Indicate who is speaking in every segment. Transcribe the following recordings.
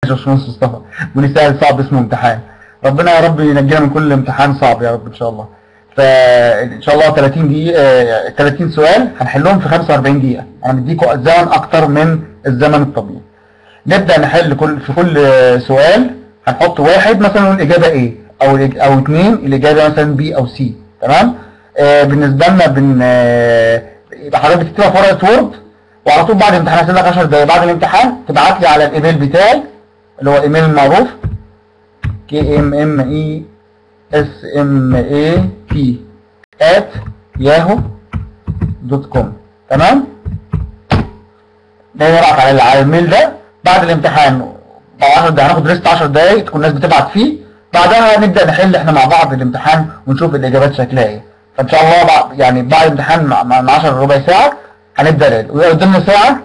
Speaker 1: باشمهندس مصطفى بيقول لي سهل صعب اسمه امتحان ربنا يا رب ينجينا من كل امتحان صعب يا رب ان شاء الله فان شاء الله 30 دقيقه آه، 30 سؤال هنحلهم في 45 دقيقه انا مديكم زمن اكتر من الزمن الطبيعي نبدا نحل كل في كل آه، سؤال هنحط واحد مثلا الاجابه ايه او الإج- او اثنين الاجابه مثلا بي او سي تمام آه بالنسبه لنا بن آه، يبقى حضرتك بتكتبها في ورقه وورد وعلى طول بعد الامتحان هسيب لك 10 دقايق بعد الامتحان تبعت لي على الايميل بتاعي اللي هو ايميل المعروف كي ام ام اي اس ام اي تي at yahoo دوت كوم تمام ده نبعت على على الميل ده بعد الامتحان بعد 10 دقايق هناخد ريست 10 دقايق تكون الناس بتبعت فيه بعدها نبدا نحل احنا مع بعض الامتحان ونشوف الاجابات شكلها ايه فان شاء الله بعد يعني بعد الامتحان مع مع- مع 10 ربع ساعه هنبدا نحل ويبقى قدامنا ساعه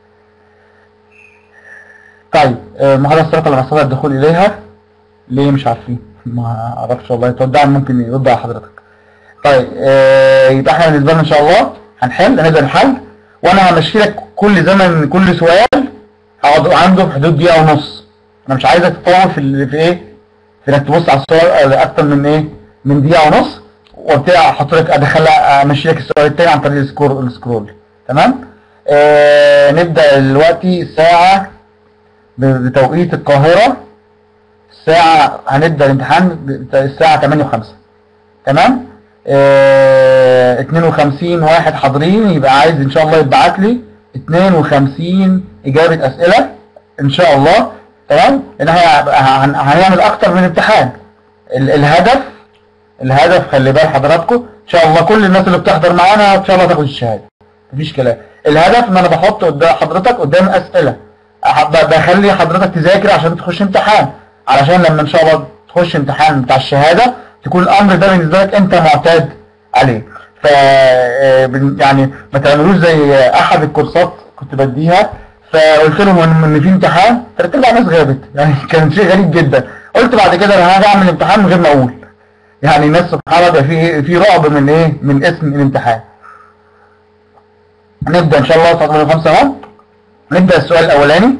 Speaker 1: طيب آه، محاضره السرقه اللي نستطيع الدخول اليها ليه مش عارفين ما اعرفش والله يتوضع ممكن يرد على حضرتك طيب آه يبقى احنا بالنسبه لنا ان شاء الله هنحل هنبدا الحل وانا همشي لك كل زمن كل سؤال هقعد عنده في حدود دقيقه ونص انا مش عايزك تطول في ال- في ايه في انك تبص على السؤال اكتر من ايه من دقيقه ونص وابتدي احط لك ادخل امشي لك السؤال التاني عن طريق السكرول السكرول تمام آه نبدا دلوقتي الساعه ب- بتوقيت القاهره الساعه هنبدا الامتحان ب- الساعه 8 و5 تمام آه 52 واحد حاضرين يبقى عايز ان شاء الله يبعت لي 52 اجابه اسئله ان شاء الله تمام لان احنا هن- هنعمل اكتر من امتحان ال- الهدف الهدف خلي بال حضراتكم ان شاء الله كل الناس اللي بتحضر معانا ان شاء الله تاخد الشهاده مفيش كلام الهدف ان انا بحط قدام حضرتك قدام اسئله أح- ب- بخلي حضرتك تذاكر عشان تخش امتحان علشان لما ان شاء الله تخش امتحان بتاع الشهاده تكون الامر ده بالنسبه لك انت معتاد عليه ف آه، بن- يعني ما تعملوش زي احد الكورسات كنت بديها فقلت لهم ان إن في امتحان ثلاث ارباع ناس غابت يعني كان شيء غريب جدا قلت بعد كده انا هاجي اعمل امتحان من غير ما اقول يعني الناس سبحان الله بقى في في رعب من ايه من اسم الامتحان نبدا ان شاء الله الساعه 8:05 اهو نبدا السؤال الاولاني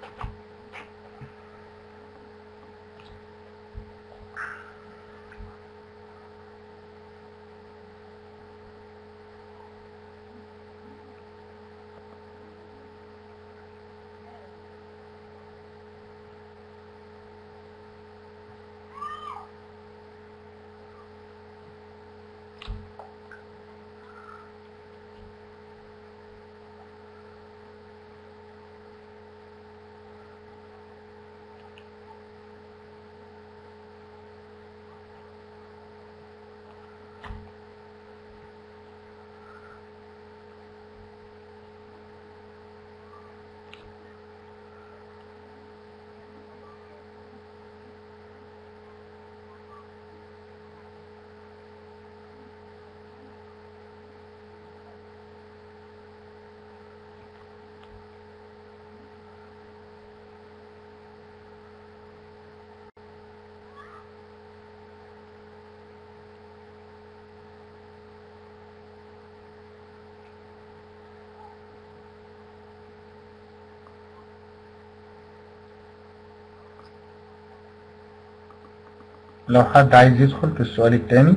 Speaker 1: لو حد عايز يدخل في السؤال الثاني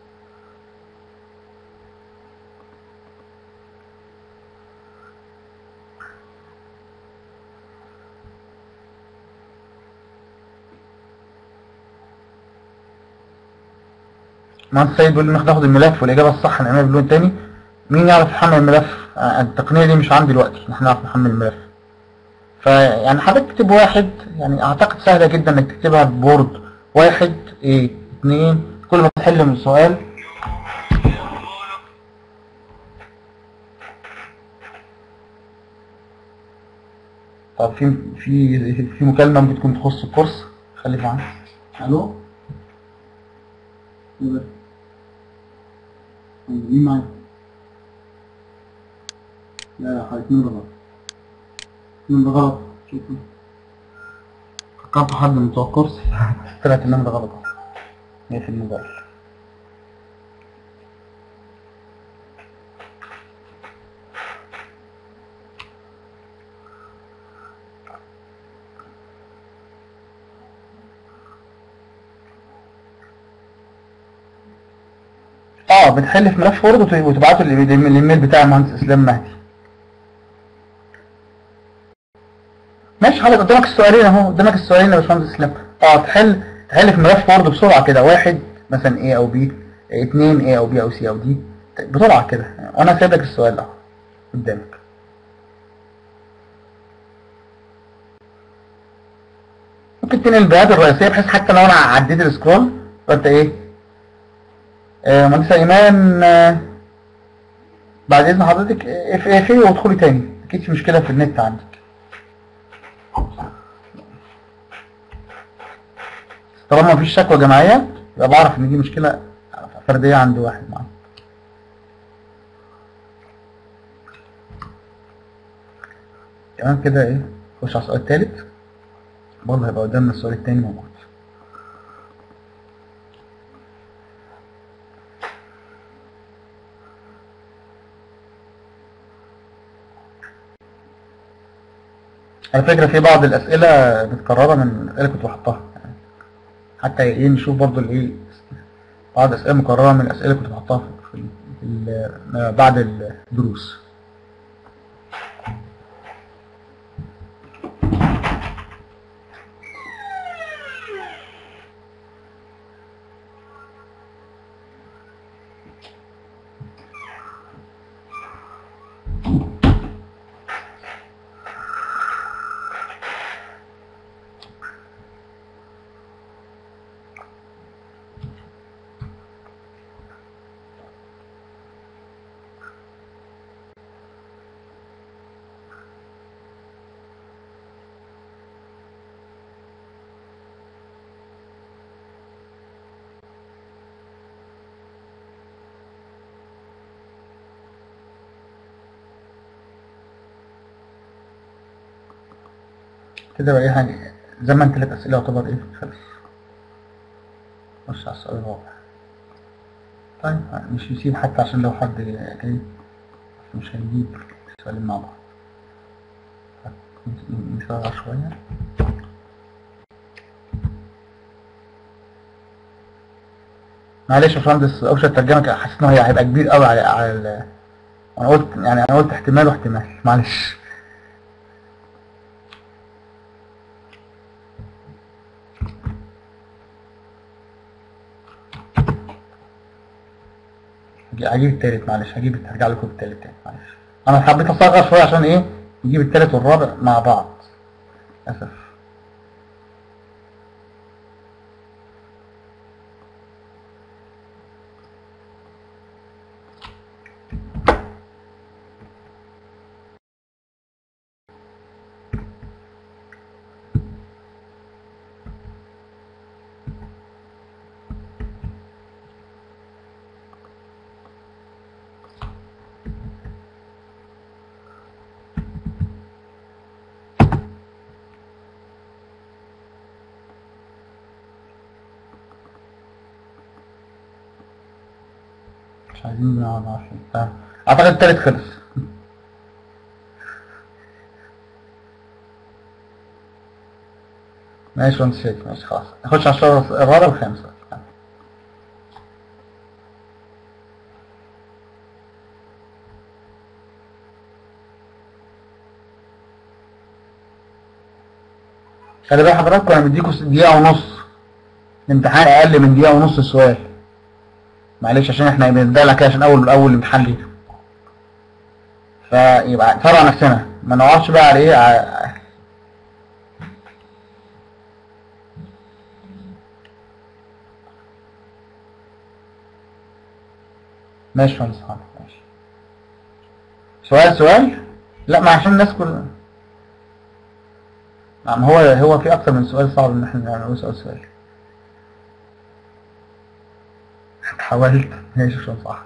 Speaker 1: مهندس سيد بيقول لي ناخد الملف والاجابه الصح نعملها باللون تاني مين يعرف يحمل الملف آه، التقنيه دي مش عندي دلوقتي ان احنا نعرف نحمل الملف فيعني حضرتك تكتب واحد يعني اعتقد سهله جدا انك تكتبها ببورد واحد ايه اتنين كل ما تحل من السؤال طب في في في مكالمه ممكن تكون تخص الكورس خليك معانا الو مين معايا؟ لا لا حضرتك مين ده غلط مين ده غلط شوفوا فكرت حد من بتوع الكورس طلعت النمرة ده غلط 100% غلط اه بتحل في ملف وورد وت- وتبعته لل- للايميل بتاع المهندس اسلام مهدي ماشي حضرتك قدامك السؤالين اهو قدامك السؤالين يا باشمهندس اسلام اه تحل تحل في ملف وورد بسرعه كده واحد مثلا A او B اثنين A او B او C او D بسرعه كده وانا سايب لك السؤال اهو قدامك ممكن تنقل البيانات الرئيسيه بحيث حتى لو انا عديت السكرول فانت ايه آه، مهندسه ايمان آه، بعد اذن حضرتك اف اف وادخلي تاني اكيد في مشكله في النت عندك طالما مفيش شكوى جماعيه يبقى بعرف ان دي مشكله فرديه عند واحد معانا تمام كده ايه خش على السؤال الثالث برضه هيبقى قدامنا السؤال التاني موجود على فكرة في بعض الأسئلة متكررة من الأسئلة اللي كنت بحطها يعني حتى إيه نشوف برضو الإيه بعض الأسئلة مكررة من الأسئلة اللي كنت بحطها في ال- في ال- بعد الدروس كده بقى إيه يعني زمن ثلاث أسئلة يعتبر إيه خلص خش على السؤال الرابع طيب مش نسيب حتى عشان لو حد جاي مش هنجيب سؤالين مع بعض نسرع شوية معلش يا باشمهندس اوبشن الترجمة كان حاسس ان هو هيبقى كبير قوي على على ال- انا قلت يعني انا قلت احتمال واحتمال معلش هجيب التالت معلش هجيب هرجع لكم بالتالت تاني معلش انا حبيت اصغر شويه عشان ايه نجيب التالت والرابع مع بعض للاسف مش عايزين نقعد عارفين طيب. اعتقد التالت خلص ماشي وانت شايف ماشي خلاص نخش على الشهر الرابع والخامس بقى. خلي بالك حضراتكم انا مديكوا دقيقة ونص الامتحان اقل من دقيقة ونص السؤال معلش عشان احنا بنبدأ كده عشان اول اول امتحان ليه فيبقى نفرع نفسنا ما نقعدش بقى على ايه ع- ماشي يا مهندس حاضر ماشي سؤال سؤال لا ما عشان الناس كل نعم هو هو في اكتر من سؤال صعب ان احنا نعمله سؤال سؤال حاولت ماشي عشان صح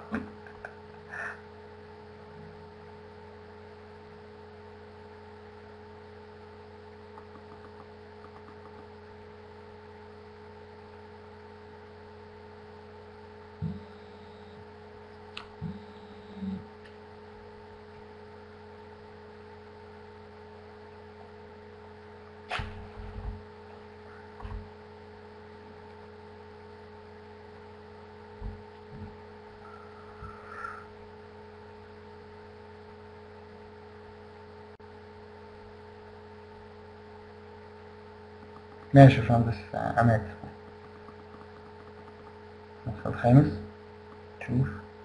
Speaker 1: ماشي يا باشمهندس عماد المسألة الخامس شوف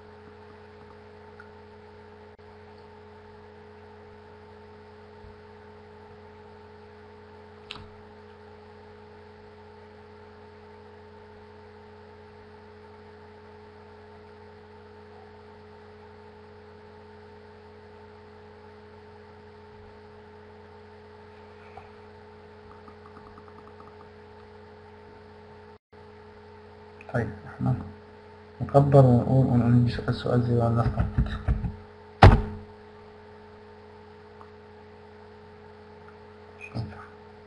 Speaker 1: طيب احنا نكبر ونقول ونجي سؤال سؤال زي ما الناس طلبت مش هينفع.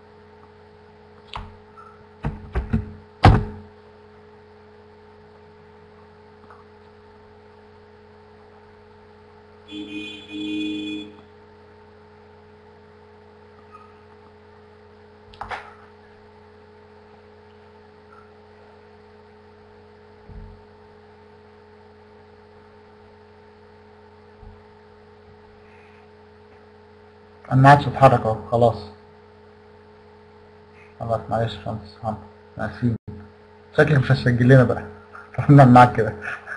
Speaker 1: انا ما عادش اتحرك اهو خلاص خلاص معلش يا باشمهندس محمد اسفين شكلك مش هتسجل لنا بقى فهمنا معاك كده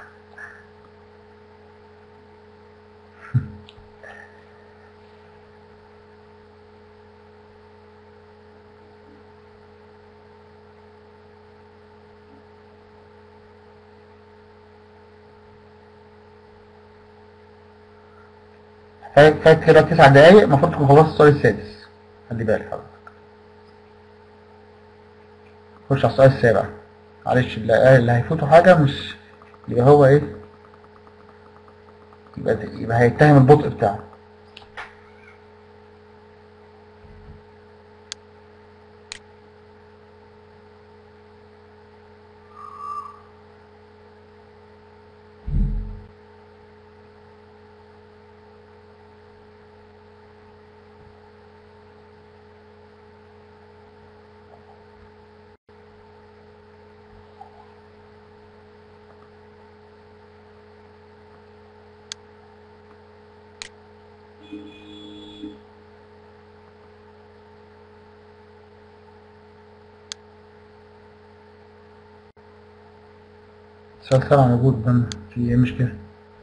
Speaker 1: هي كانت كده تسع دقايق المفروض تكون خلصت السؤال السادس خلي بالك حضرتك خش على السؤال السابع معلش اللي اللي هيفوته حاجة مش يبقى هو ايه يبقى يبقى هيتهم البطء بتاعه السؤال السابع موجود قدامنا في ايه مشكلة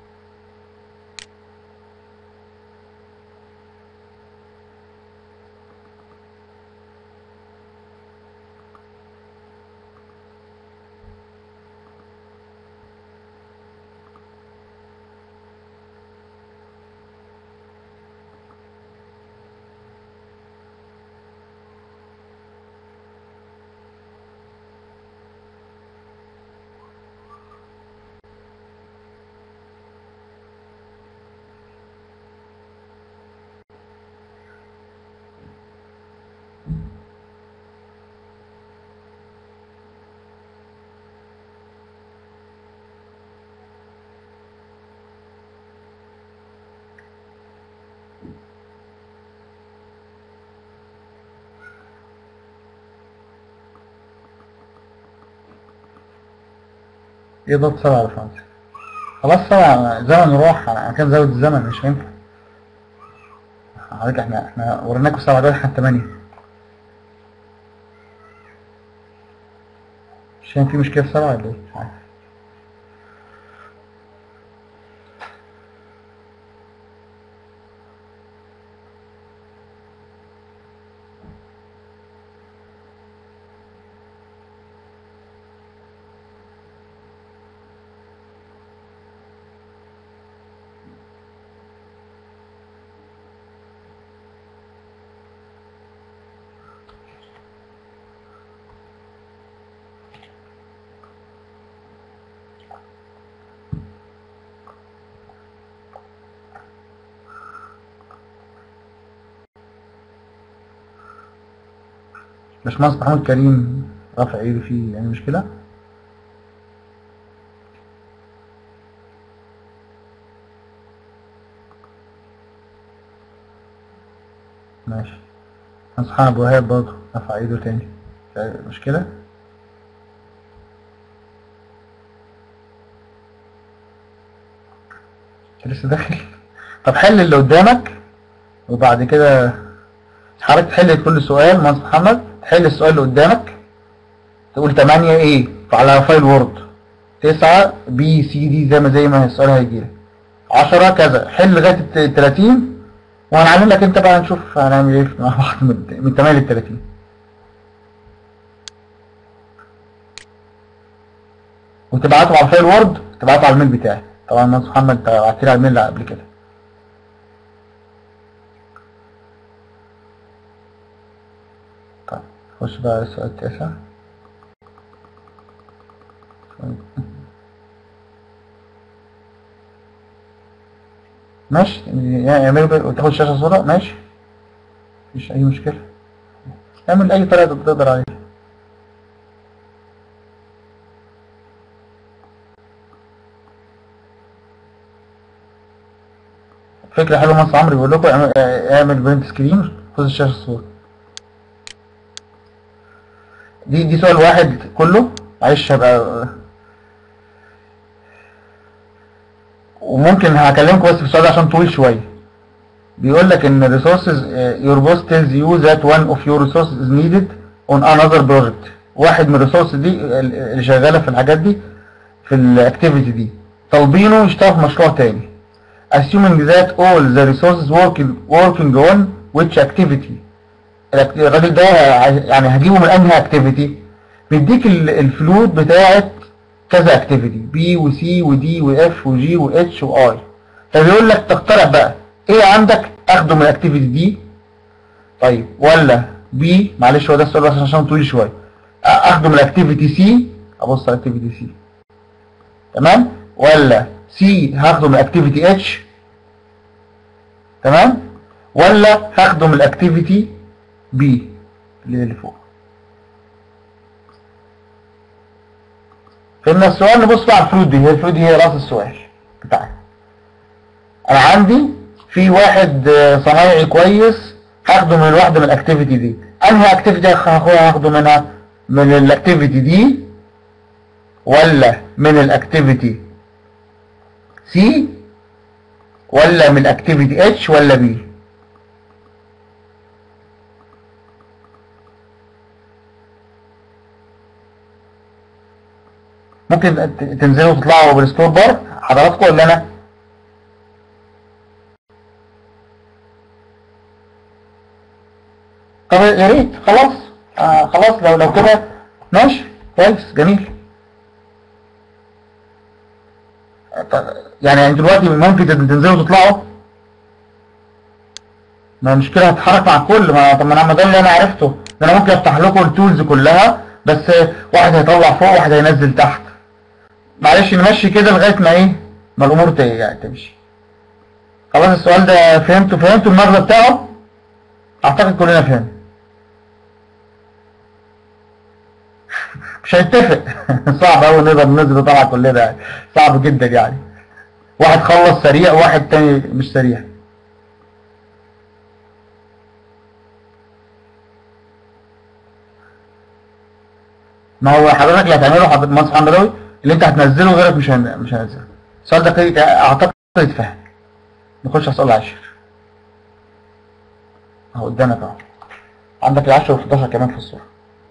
Speaker 1: ايه ضبط سبعة يا باشمهندس خلاص سبعة زمن راح انا كان زود الزمن مش هينفع حضرتك احنا احنا وريناكم سبعة دلوقتي احنا تمانية مش كان في مشكلة في سبعة ولا ايه؟ مش عارف باشمهندس محمود كريم رافع ايده فيه يعني مشكلة؟ ماشي باشمهندس محمد ابو وهاب برضه رفع ايده تاني في مشكلة؟ أنت لسه داخل طب حل اللي قدامك وبعد كده حضرتك تحل كل سؤال مهندس محمد حل السؤال اللي قدامك تقول 8 ايه على فايل وورد 9 بي سي دي زي ما زي ما السؤال هيجي لك 10 كذا حل لغايه ال 30 وهنعلم لك انت بقى نشوف هنعمل ايه مع بعض من من 8 ل 30 وتبعته على الفايل وورد تبعته على الميل بتاعي طبعا الناس محمد انت بعت لي على الميل قبل كده طيب خش بقى السؤال التاسع ماشي يعني اعمل بقى- وتاخد شاشة صورة ماشي مفيش أي مشكلة اعمل أي طريقة تقدر عليها فكرة حلوة مهندس عمرو بيقول لكم اعمل- اعمل برنت سكرين خد الشاشة الصورة دي دي سؤال واحد كله معلش هبقى وممكن هكلمكم بس في السؤال ده عشان طويل شوية بيقول لك ان resources uh, your boss tells you that one of your resources is needed on another project واحد من الريسورس دي اللي شغالة في الحاجات دي في الاكتيفيتي دي طالبينه يشتغل في مشروع تاني assuming that all the resources working working on which activity الأكت- الراجل ده ع- يعني هجيبه من انهي اكتيفيتي بيديك ال- الفلوت بتاعت كذا اكتيفيتي بي وسي ودي واف وجي واتش واي فبيقول لك تقترح بقى ايه عندك اخده من الاكتيفيتي دي طيب ولا بي معلش هو ده السؤال بس عشان طويل شويه أ- اخده من الاكتيفيتي سي ابص على الاكتيفيتي سي تمام ولا سي هاخده من الاكتيفيتي اتش تمام ولا هاخده من الاكتيفيتي بي اللي اللي فوق فإن السؤال نبص بقى على الفلوت دي هي الفلوت دي هي راس السؤال بتاعي انا عندي في واحد آه، صنايعي كويس هاخده من واحدة من الاكتيفيتي دي انهي اكتيفيتي هاخدها هاخده منها من الاكتيفيتي دي ولا من الاكتيفيتي سي ولا من الاكتيفيتي اتش ولا بي ممكن ت- تنزلوا وتطلعوا بالستور بار حضراتكم ولا انا طب يا ريت خلاص آه خلاص لو لو كده ماشي كويس جميل طب يعني انتوا دلوقتي ممكن تنزلوا وتطلعوا ما المشكلة هتتحرك مع الكل ما طب ما انا ده اللي انا عرفته ده انا ممكن افتح لكم التولز كلها بس واحد هيطلع فوق واحد هينزل تحت معلش نمشي كده لغاية ما ايه ما الامور ت- يعني تمشي خلاص السؤال ده فهمتوا فهمتوا المغزى بتاعه اعتقد كلنا فهمنا مش هنتفق صعب قوي نقدر ننزل طبعا كلنا يعني صعب جدا يعني واحد خلص سريع وواحد تاني مش سريع ما هو حضرتك اللي هتعمله حضرتك مهندس محمد بدوي اللي انت هتنزله غيرك مش هن... مش هنزله السؤال ده كده اعتقد يتفهم نخش على السؤال العاشر اهو قدامك اهو عندك العاشر و11 كمان في الصورة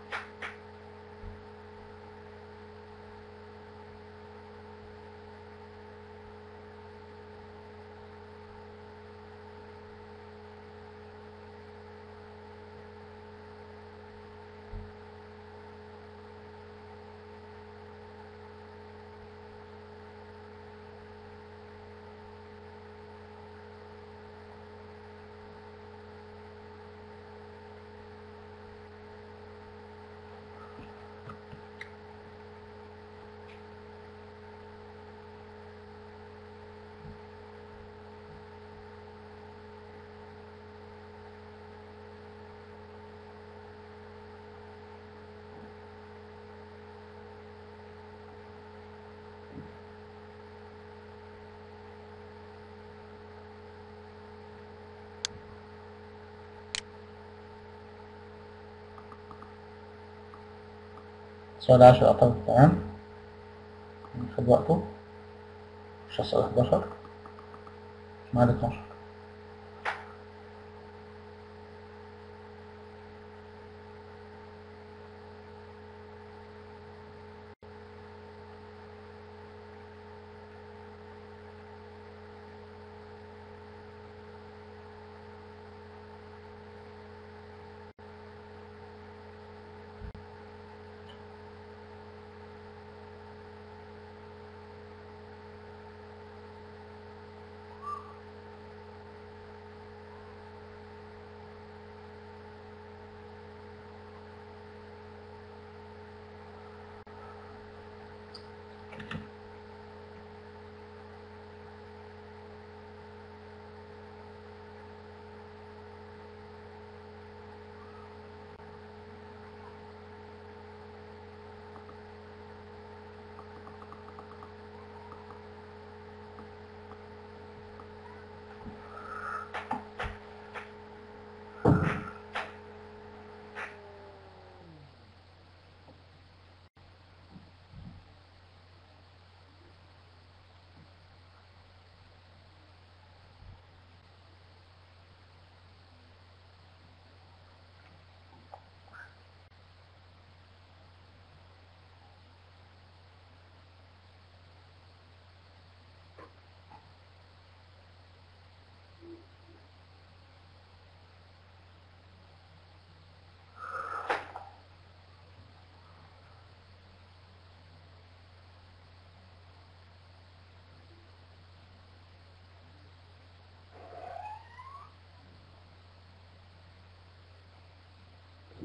Speaker 1: السؤال العاشر اعتقد تمام خد وقته مش السؤال 11 معاد 12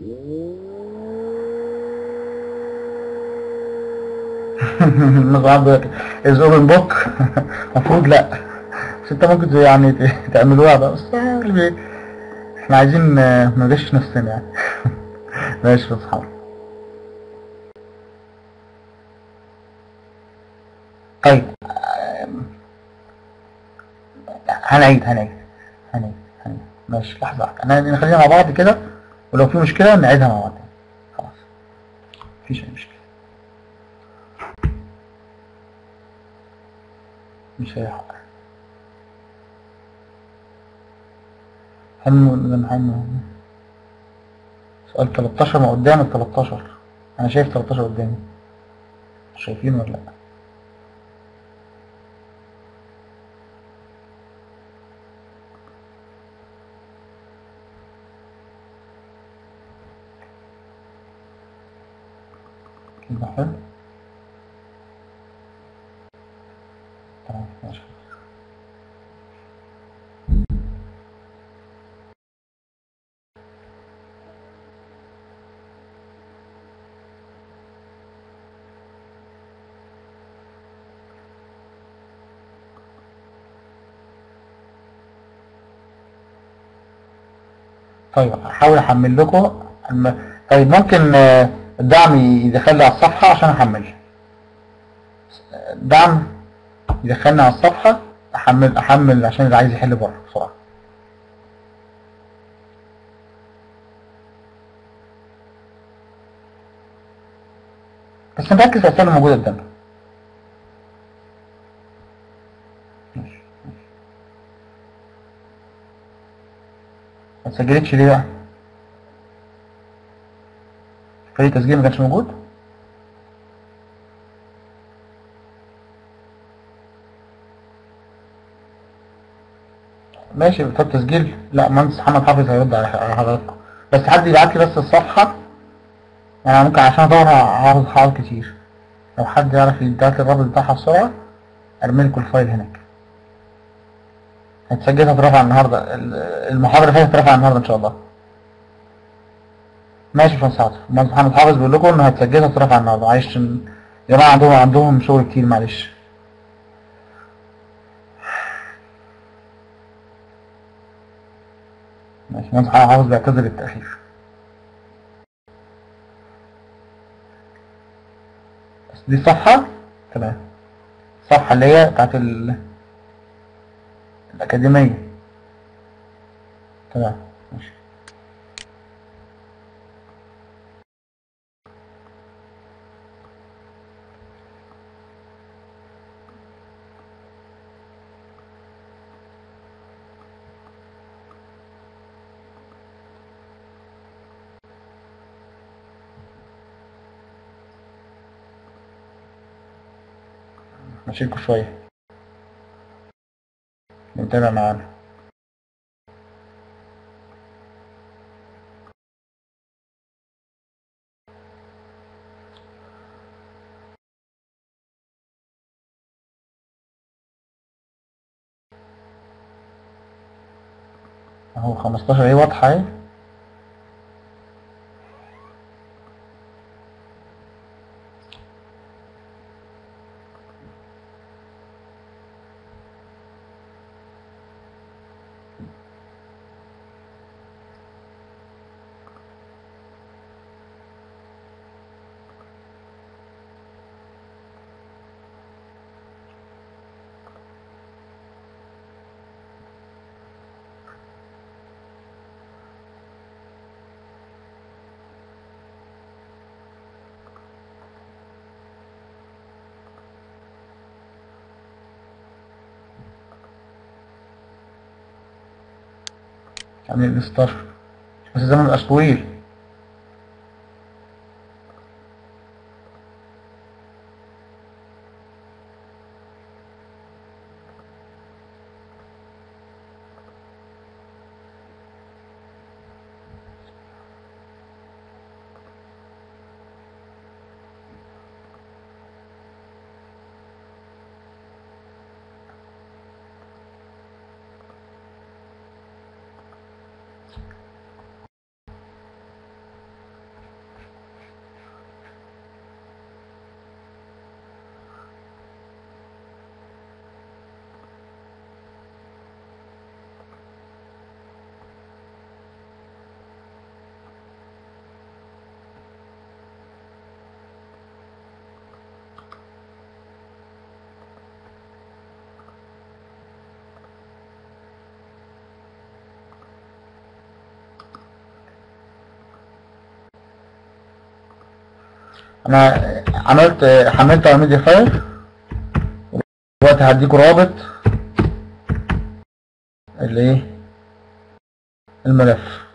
Speaker 1: النظام بيقول لك از اوبن بوك المفروض لا بس انت ممكن ت- يعني ت- تعملوها بقى بس يعني احنا عايزين آه، ما نغش نفسنا يعني ماشي يا اصحابي طيب آم، هنعيد هنعيد هنعيد هنعيد ماشي لحظة واحدة انا نخلينا مع بعض كده ولو في مشكلة نعيدها مع بعض خلاص مفيش اي مشكلة مش هي حق هم زي ما هم سؤال 13 ما قدام ال 13 انا شايف 13 قدامي شايفين ولا لا كده حلو تمام ماشي طيب هحاول احمل لكم الم... طيب ممكن آه، الدعم يدخلني على الصفحة عشان احمل دعم يدخلني على الصفحة احمل احمل عشان اللي عايز يحل بره بسرعة بس نركز في الاسئله اللي موجودة قدامنا ماشي ماشي. ما اتسجلتش ليه بقى؟ فريق تسجيل ما كانش موجود؟ ماشي بتوع تسجيل لا مهندس محمد حافظ هيرد على على حضراتكم بس حد يبعت لي بس الصفحة يعني أنا ممكن عشان ادور هاخد حوار كتير لو حد يعرف يبعت لي الرابط بتاعها بسرعة ارمي لكم الفايل هناك هتسجل هترفع النهارده ال- المحاضرة اللي فاتت هترفع النهارده ان شاء الله ماشي يا باشمهندس عاطف المهندس محمد حافظ بيقول لكم انه هتسجلها هترفع النهارده معلش عشان يا جماعة عندهم عندهم شغل كتير معلش ماشي المهندس محمد حافظ بيعتذر بالتأخير بس دي الصفحة تمام الصفحة اللي هي بتاعت ال... الأكاديمية تمام ماشي ماشيلكوا شوية نتابع معانا اهو 15 اهي واضحة اهي يعني الستار بس الزمن مبقاش طويل انا عملت حملت على ميديا فايل دلوقتي هديكوا رابط الايه الملف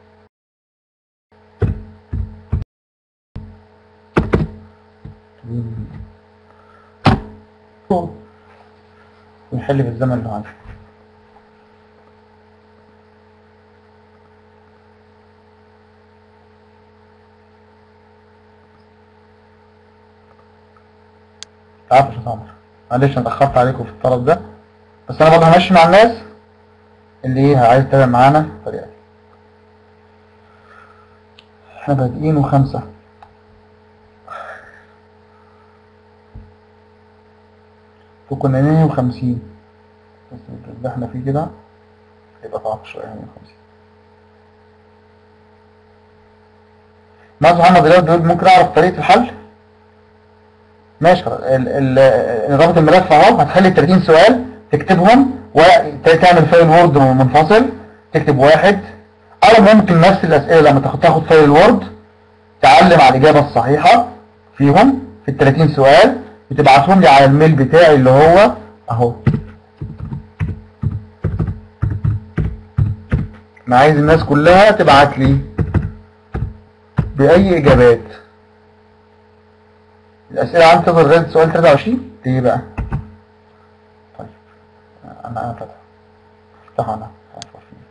Speaker 1: ونحل في الزمن اللي عندي عارف يا عمر معلش انا اتاخرت عليكم في الطلب ده بس انا برضه همشي مع الناس اللي ايه عايز تتابع معانا الطريقه دي احنا بادئين وخمسة وكنا مية وخمسين بس اللي احنا فيه كده هيبقى صعب شوية مية وخمسين معاذ محمد رياض بيقول ممكن اعرف طريقة الحل ماشي خلاص ال- ال- رابط الملف اهو هتخلي 30 سؤال تكتبهم وتعمل فايل وورد منفصل تكتب واحد او ممكن نفس الاسئله لما تاخد تاخد فايل وورد تعلم على الاجابه الصحيحه فيهم في ال 30 سؤال وتبعتهم لي على الميل بتاعي اللي هو اهو انا عايز الناس كلها تبعت لي باي اجابات الاسئله عندي تظهر لغايه سؤال 23 ليه بقى طيب انا انا فاتح افتحه انا هفتح فيه.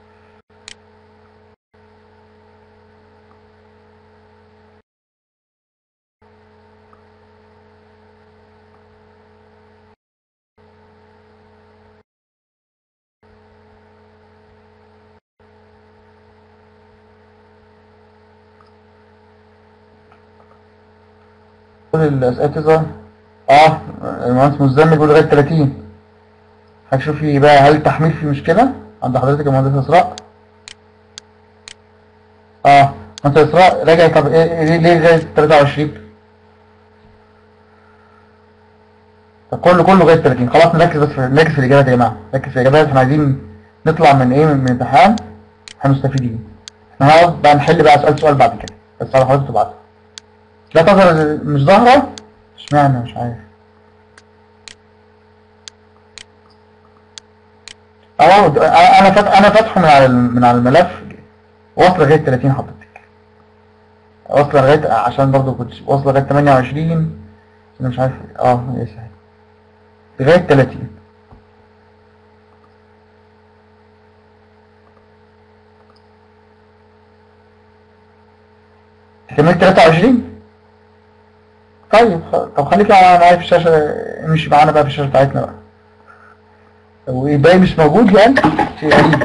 Speaker 1: كل الاسئله تظهر اه المهندس مزمل بيقول لغايه 30 هتشوفي بقى هل التحميل فيه مشكله عند حضرتك يا مهندس اسراء اه مهندس اسراء راجع طب ايه ليه ليه لغايه 23 طب كله كله لغايه 30 خلاص نركز بس في نركز في الاجابات يا جماعه نركز في الاجابات احنا عايزين نطلع من ايه من من الامتحان احنا مستفيدين احنا هنقعد بقى نحل بقى سؤال سؤال بعد كده بس على حضرتك تبعتها لا تظهر مش ظاهرة اشمعنى مش عارف اهو د- انا فاتح انا فاتحه من على الم- من على الملف واصل لغايه 30 حضرتك واصل لغايه عشان برضه كنت واصل لغايه 28 انا مش عارف اه ايه صحيح لغايه 30 كملت 23 طيب خ- طب خليك معايا معايا في الشاشة امشي معانا بقى في الشاشة بتاعتنا بقى والباقي مش موجود يعني شيء غريب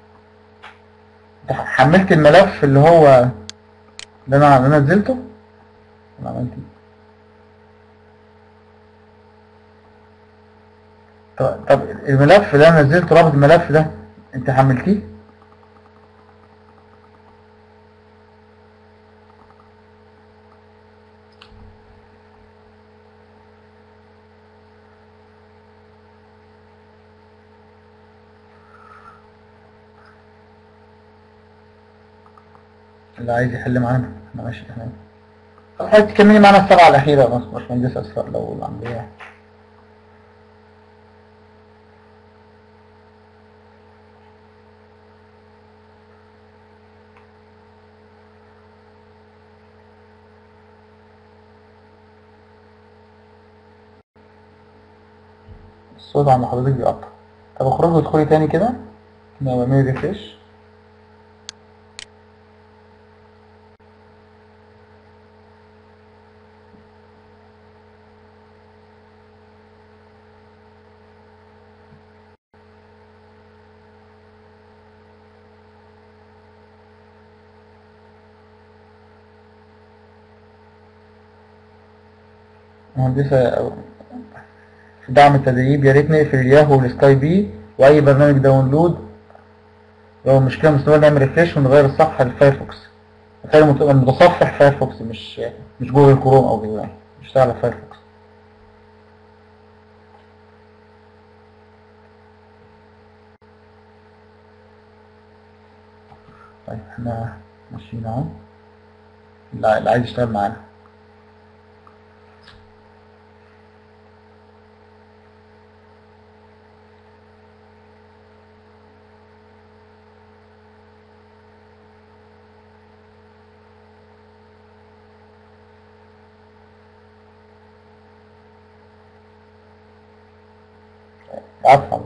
Speaker 1: انت حملت الملف اللي هو اللي انا اللي انا نزلته انا عملت ايه طب, طب الملف اللي انا نزلته رابط الملف ده انت حملتيه اللي عايز يحل معانا احنا ماشي تمام طب حضرتك تكملي معانا السبعة الأخيرة يا باشمهندس باشمهندس أسراء لو العملية الصوت عند حضرتك بيقطع طب اخرجي وادخلي تاني كده لو اعملي ريفريش مهندسة في دعم التدريب يا ريت نقفل الياهو والسكاي بي واي برنامج داونلود لو مشكلة مستمرة نعمل ريفريش ونغير الصفحة للفايرفوكس نخلي المت- المتصفح فايرفوكس مش مش جوجل كروم او كده يعني نشتغل على فايرفوكس طيب احنا ماشيين اهو اللي اللي عايز يشتغل معانا عفوا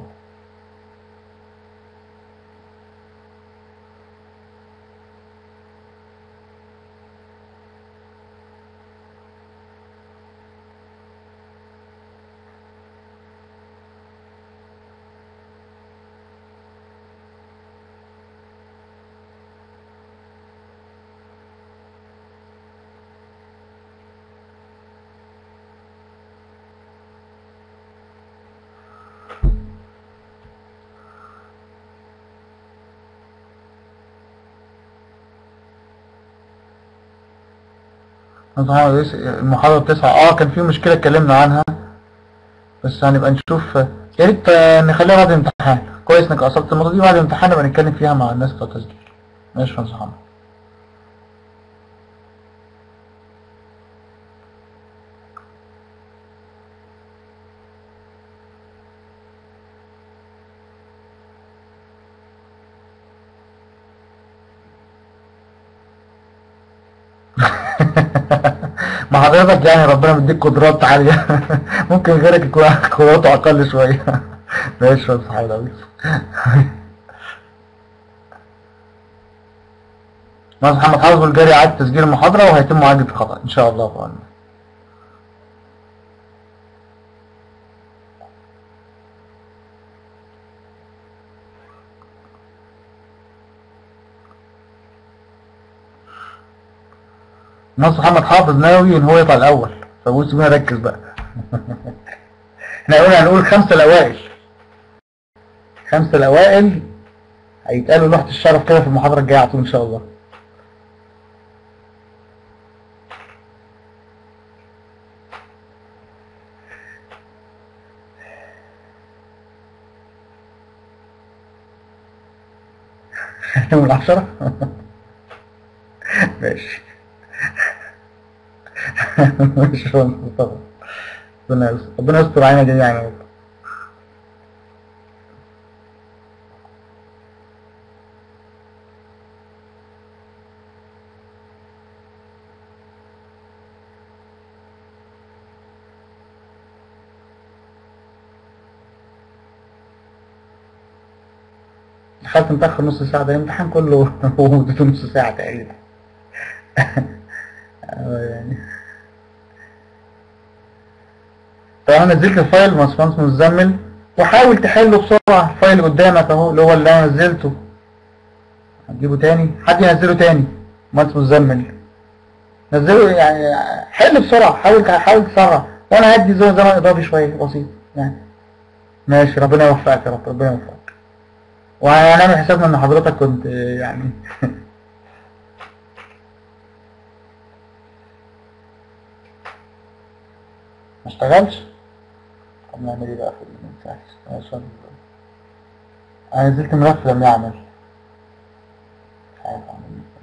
Speaker 1: طبعا رئيس- المحاضرة التاسعة اه كان في مشكلة اتكلمنا عنها بس هنبقى نشوف يا ريت آه، نخليها بعد الامتحان كويس انك اصلت النقطة دي بعد الامتحان نبقى نتكلم فيها مع الناس بتوع التسجيل ماشي يا باشمهندس محمد ما حضرتك يعني ربنا مديك قدرات عالية ممكن غيرك يكون قدراته أقل شوية ماشي يا صاحبي أوي مهندس محمد حافظ الجاري عاد تسجيل المحاضرة وهيتم معالجة الخطأ إن شاء الله طبعا مهندس محمد حافظ ناوي إن هو يطلع الأول فبص بينا ركز بقى احنا قلنا هنقول خمسة الأوائل خمسة الأوائل هيتقالوا لوحة الشرف كده في المحاضرة الجاية على طول إن شاء الله من العشرة ماشي ماشي يا مصطفى ربنا يستر ربنا يستر علينا جميعا يا رب دخلت متأخر نص ساعة ده الامتحان كله هو مدته نص ساعة تقريبا آه يعني طب انا نزلت الفايل مصفنس مزمل وحاول تحله بسرعة الفايل قدامك اهو اللي هو اللي انا نزلته هتجيبه تاني حد ينزله تاني مهندس مزمل نزله يعني حل بسرعة حاول حاول تسرع وانا هدي زي زمن اضافي شوية بسيط يعني ماشي ربنا يوفقك يا رب ربنا يوفقك وهنعمل حسابنا ان حضرتك كنت يعني ما اشتغلش طب نعمل ايه بقى في المساحة عشان انا نزلت ملف لم يعمل مش عارف اعمل ايه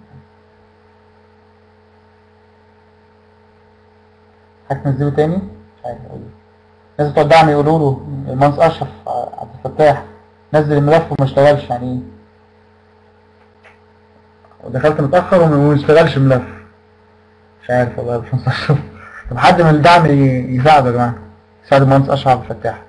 Speaker 1: هتنزله تاني مش عارف اقول ايه الناس بتوع الدعم يقولوا له المهندس اشرف عبد الفتاح نزل الملف وما اشتغلش يعني ايه ودخلت متأخر وما اشتغلش الملف مش عارف والله يا باشمهندس اشرف طب حد من الدعم ي- يساعده يا جماعة يساعد المهندس اشرف عبد الفتاح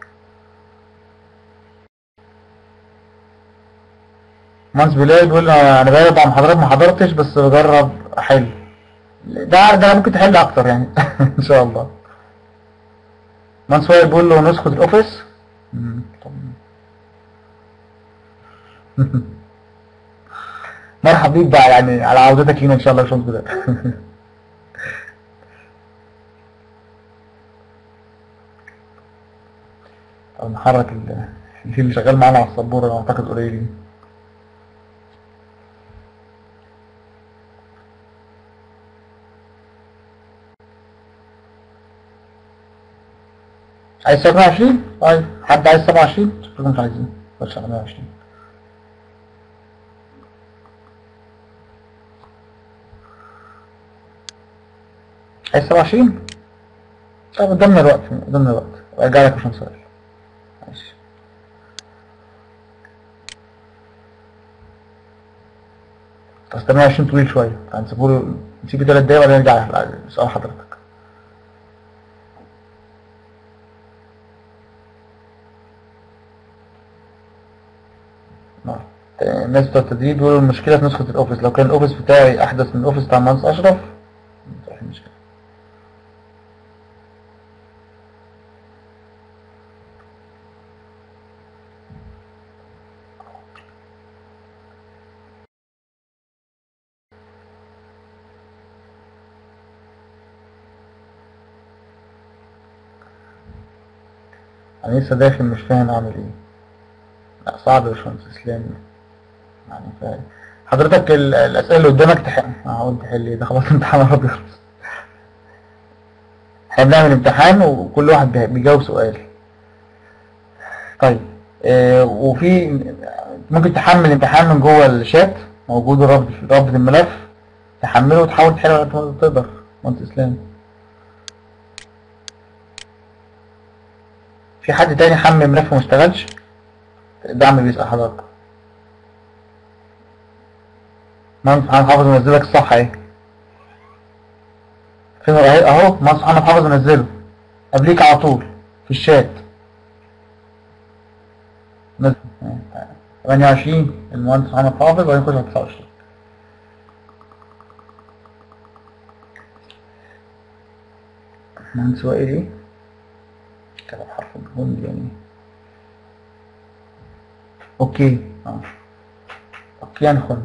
Speaker 1: مهندس بلال بيقول لي انا بقالي مع حضرتك ما حضرتش بس بجرب احل ده ده ممكن تحل اكتر يعني ان شاء الله مهندس وائل بيقول له نسخة الاوفيس مم، طب مرحب بيك بقى يعني على عودتك لينا ان شاء الله يا باشمهندس بلال طب نحرك ال- الفيل اللي شغال معانا على السبورة اعتقد قليلين عايز 27 طيب حد عايز 27 شكلكم مش عايزين بس 27 عايز 27 طيب قدامنا الوقت قدامنا الوقت ارجع لك عشان سؤال ماشي بس 28 طويل شوية هنسيبه له نسيبه 3 دقايق ولا نرجع لسؤال حضرتك نعم. الناس بتوع التدريب بيقولوا المشكلة في نسخة الأوفيس لو كان الأوفيس بتاعي أحدث من الأوفيس بتاع المهندس أشرف مفيش مشكلة أنا لسه داخل مش فاهم أعمل إيه لا صعب يا باشمهندس إسلام يعني فاهم حضرتك ال- الأسئلة اللي قدامك تحل هقول تحل إيه ده خلاص امتحان أبيض احنا بنعمل امتحان وكل واحد بي- بيجاوب سؤال طيب آه وفي ممكن تحمل امتحان من جوه الشات موجود رابط رابط الملف تحمله وتحاول تحله على قد ما تقدر مهندس اسلام في حد تاني حمل ملف وما اشتغلش دعم بيسأل حضرتك مهندس محمد حافظ منزلك الصفحة اهي فين اهي اهو مهندس محمد حافظ منزله قبليك على طول في الشات نزل 28 المهندس محمد حافظ وبعدين نخش على 29 مهندس وائل ايه؟ كتب حرف الهند يعني اوكي اه اوكي يعني خن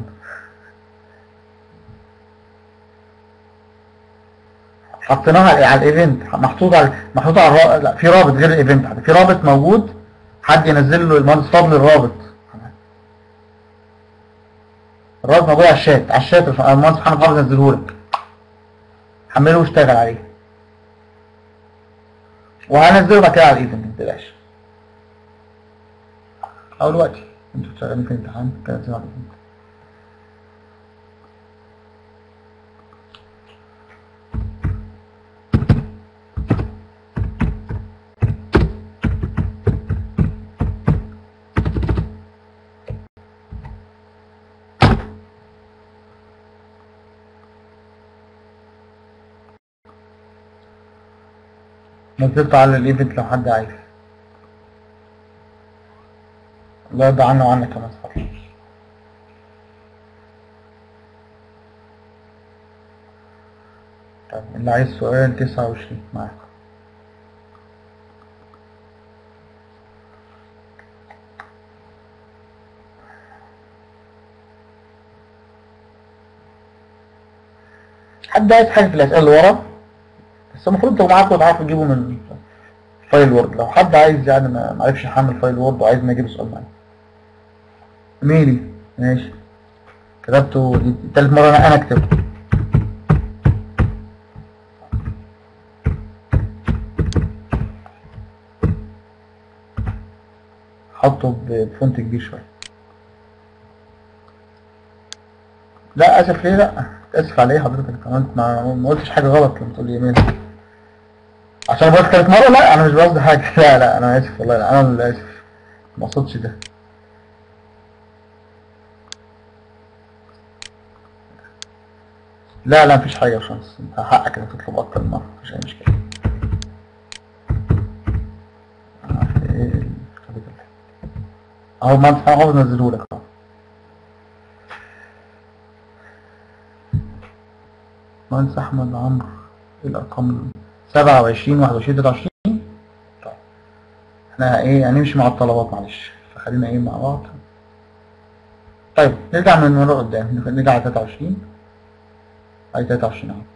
Speaker 1: حطيناها على الايفنت محطوط على محطوط على الرا... لا في رابط غير الايفنت حد. في رابط موجود حد ينزل له المهندس فضل الرابط الرابط موجود على الشات على الشات المهندس محمد حافظ نزله لك حمله واشتغل عليه وهنزله بعد كده على الايفنت ما تقلقش او دلوقتي انتوا شغالين في الامتحان كده تنزلوا على الايفنت نزلته على الايفنت لو حد عايز الله يرضى عنه وعنك كمان صار طيب اللي عايز سؤال تسعة وعشرين معاك حد عايز حاجة في الأسئلة اللي ورا بس المفروض انتوا معاكم تعرفوا تجيبوا من فايل وورد لو حد عايز يعني ما ما عرفش يحمل فايل وورد وعايز ما يجيب سؤال معايا ميلي ماشي كتبته دي تالت مرة انا انا اكتبه حطه ب- بفونت كبير شوية لا اسف ليه لا اسف على ايه حضرتك كمان ما ما قلتش حاجة غلط لما تقول لي ايميل عشان بقولك تالت مرة لا انا مش قصدي حاجة لا لا انا اسف والله لا انا اللي اسف ما اقصدش ده لا لا مفيش حاجة يا شمس انت حقك انك تطلب اكتر من مرة مفيش اي مشكلة آه، إيه، اهو ما انت اهو نزلهولك اهو مهندس احمد عمرو ايه الارقام سبعة وعشرين واحد وعشرين تلاتة وعشرين طيب احنا ايه هنمشي مع الطلبات معلش فخلينا ايه مع بعض طيب نرجع من ورا قدام نرجع على تلاتة وعشرين على تلاتة وعشرين اهو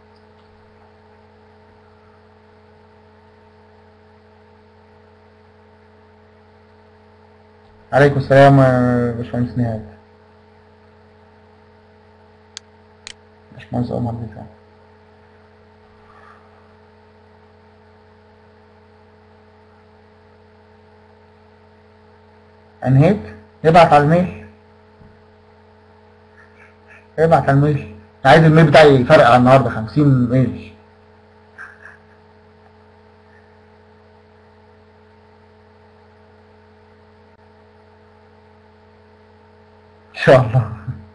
Speaker 1: عليكم السلام يا باشمهندس نهاد باشمهندس عمر بيتعب انهيت ابعت على الميل ابعت على الميل عايز الميل بتاعي يفرق على النهارده 50 ميل ان شاء الله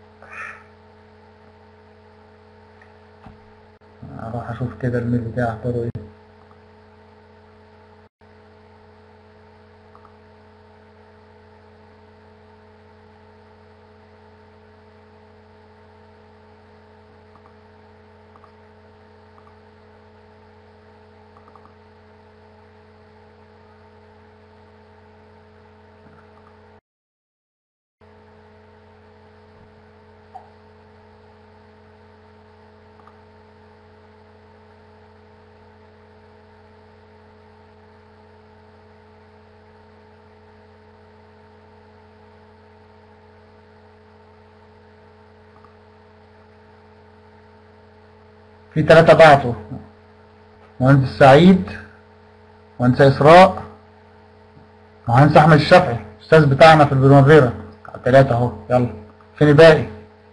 Speaker 1: اروح اشوف كده الميل بتاعي اخباره ايه في ثلاثة بعتوا مهندس سعيد مهندس إسراء مهندس أحمد الشافعي الأستاذ بتاعنا في البريمافيرا ثلاثة أهو يلا فين الباقي؟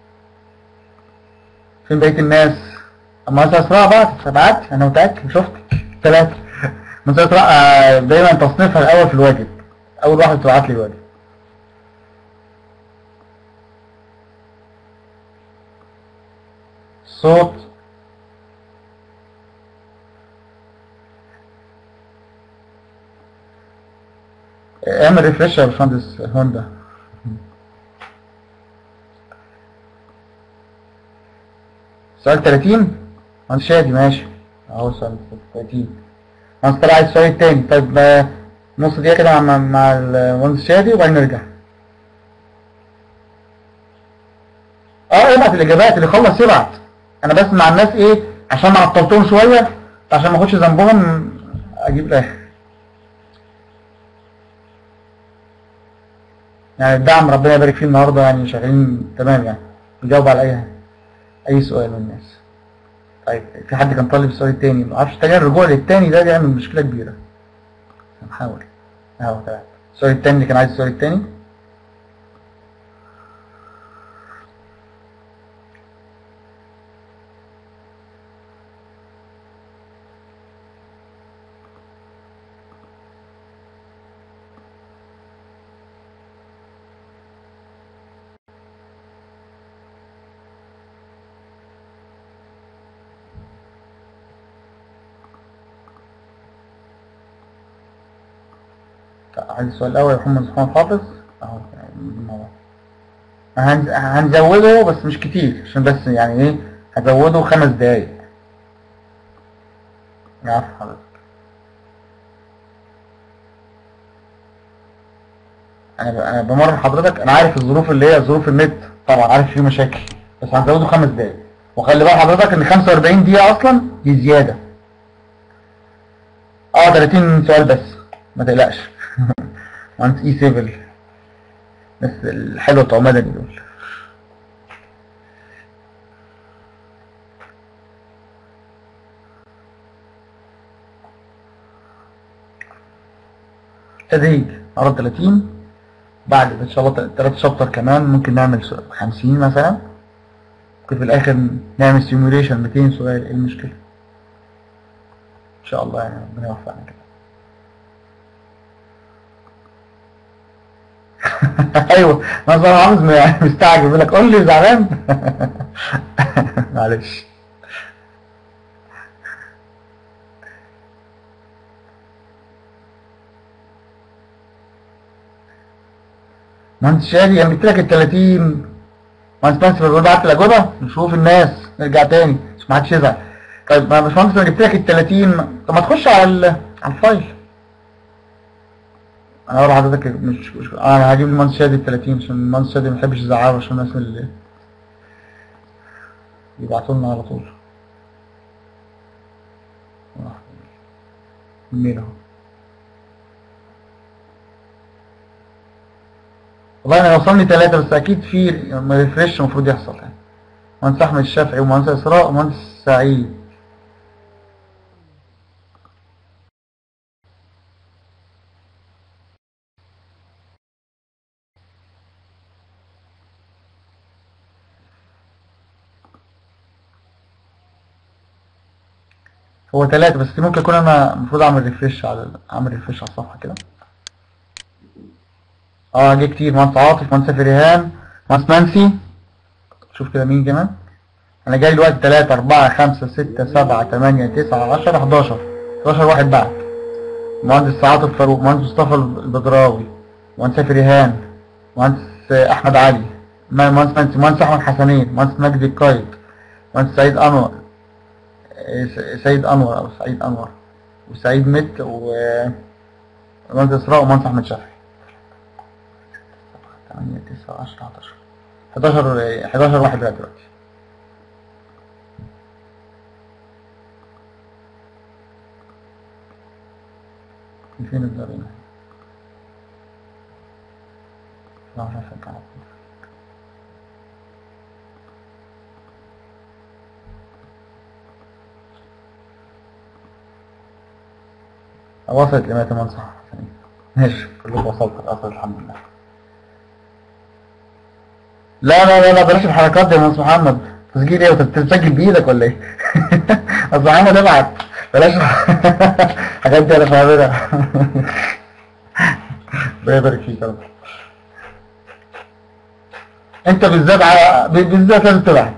Speaker 1: فين بقية الناس؟ مهندس إسراء بعت بعت أنا متأكد شفتك ثلاثة مهندس إسراء آه، دايما تصنيفها الأول في الواجب أول واحد تبعت لي الواجب صوت اعمل ريفرش يا باشمهندس هوندا سؤال 30 مهندس شادي ماشي اهو سؤال 30 مهندس طلع عايز السؤال التاني طيب آه، نص دقيقة كده مع مع المهندس شادي وبعدين نرجع اه ابعت الاجابات اللي خلص يبعت انا بس مع الناس ايه عشان ما عطلتهم شويه عشان ما اخدش ذنبهم اجيب الاخر يعني الدعم ربنا يبارك فيه النهارده يعني شغالين تمام يعني نجاوب على اي اي سؤال من الناس طيب في حد كان طالب السؤال التاني ما اعرفش تاني الرجوع للتاني ده بيعمل مشكله كبيره هنحاول اهو تمام السؤال التاني اللي كان عايز السؤال التاني عايز السؤال الأول يا محمد محمد حافظ أهو يعني الموضوع. هن- هنزوده بس مش كتير عشان بس يعني إيه هزوده خمس دقايق عارف حضرتك أنا ب- أنا بمرن حضرتك أنا عارف الظروف اللي هي ظروف النت طبعا عارف فيه مشاكل بس هنزوده خمس دقايق وخلي بال حضرتك إن 45 دقيقة أصلا دي زيادة اه 30 سؤال بس ما تقلقش مهندس اي سيفل بس الحلوة بتوع مدني دول تدريج عرض 30 بعد ان شاء الله ثلاث شابتر كمان ممكن نعمل سؤال 50 مثلا ممكن في الاخر نعمل سيموليشن 200 سؤال ايه المشكلة ان شاء الله يعني ربنا يوفقنا كده ايوه نظر عاوز م- مستعجل بيقول لك قول لي زعلان معلش مهندس شادي انا جبت لك ال 30 مهندس مهندس بقول بعت الاجوبه نشوف الناس نرجع تاني مش ما حدش يزعل طيب ما باشمهندس انا جبت لك ال 30 طب ما تخش على ال- على الفايل انا اقول لحضرتك مش, مش انا هجيب المهندس شادي ال 30 عشان المهندس شادي ما بيحبش يزعله عشان الناس اللي يبعتوا لنا على طول الميل اهو والله انا وصلني ثلاثة بس اكيد في ريفريش المفروض يحصل يعني مهندس احمد الشافعي ومهندس اسراء ومهندس سعيد هو ثلاثة بس ممكن يكون انا المفروض اعمل ريفريش على اعمل ريفريش على الصفحة كده اه جه كتير مهندس عاطف مهندس فريهان مهندس نانسي شوف كده مين كمان انا جاي دلوقتي 3 4 5 6 7 8 9 10 11 11 واحد بعد مهندس عاطف فاروق مهندس مصطفى البدراوي مهندس فريهان مهندس احمد علي مهندس نانسي مهندس احمد حسنين مهندس مجدي القايد مهندس سعيد انور س- سيد انور او سعيد انور وسعيد مت ومهندس اسراء ومهندس احمد شافعي 8 9 10 11 11 11 واحد لغايه دلوقتي فين الدارين لا مش عارف أرجع. وصلت ل 108 صح ماشي كلكم وصلت الاصل الحمد لله لا لا لا لا بلاش الحركات دي يا مهندس محمد تسجيل ايه وانت بتسجل بايدك ولا ايه؟ اصل محمد ابعت بلاش الحاجات دي انا فاهمها الله يبارك فيك يا رب انت بالذات ع- ب- بالذات لازم تبعت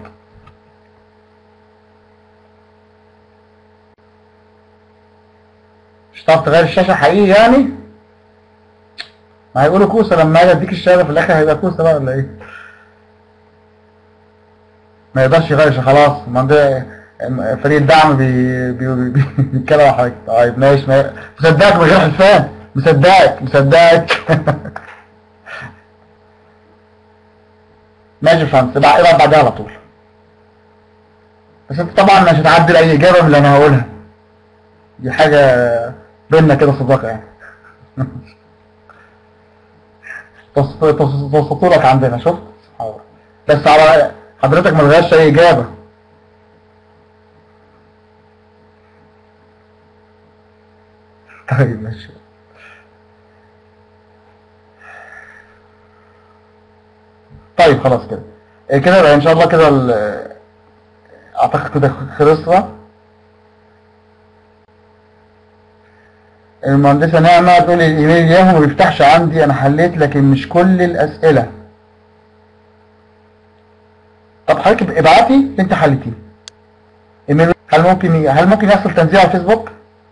Speaker 1: مش هتعرف تغير الشاشة حقيقي يعني؟ ما هيقولوا كوسة لما اجي اديك الشهادة في الاخر هيبقى كوسة بقى ولا ايه؟ ما يقدرش يغير خلاص ما ده فريق الدعم بي بي بي بي- بيتكلم على حاجة طيب ماشي ما مصدقك من غير حلفان مصدقك مصدقك ماشي فهمت ابعت ابعت بعدها على طول بس انت طبعا مش هتعدل اي اجابة من اللي انا هقولها دي حاجة بينا كده صداقة يعني توسطوا لك عندنا شفت حاضر. بس على حضرتك ما لغاش اي اجابة طيب ماشي طيب خلاص كده إيه كده بقى ان شاء الله كده ال- اعتقد كده خلصنا المهندسة نعمة تقول لي الايميل الياهو ما بيفتحش عندي انا حليت لكن مش كل الاسئلة طب حضرتك ابعتي اللي انت حليتيه ايميل هل ممكن ي- هل ممكن يحصل تنزيل على الفيسبوك؟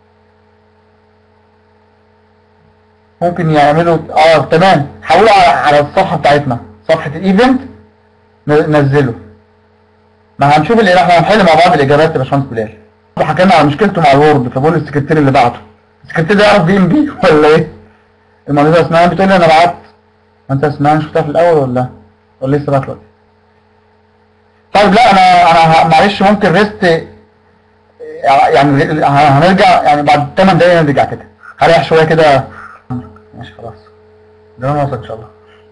Speaker 1: ممكن يعملوا اه تمام حولوا على, على الصفحة بتاعتنا صفحة الايفنت ن- نزله ما هنشوف اللي احنا هنحل مع بعض الاجابات يا باشمهندس بلال حكينا على مشكلته مع الوورد فبقول السكرتير اللي بعته السكرتير ده يعرف بي ام بي ولا ايه؟ المهندسة اسمها بتقول لي انا بعت ما انت اسمها شفتها في الاول ولا ولا لسه بعت دلوقتي؟ طيب لا انا انا ه- معلش ممكن ريست يعني ه- هنرجع يعني بعد 8 دقايق نرجع كده هريح شويه كده ماشي خلاص ده انا واثق ان شاء الله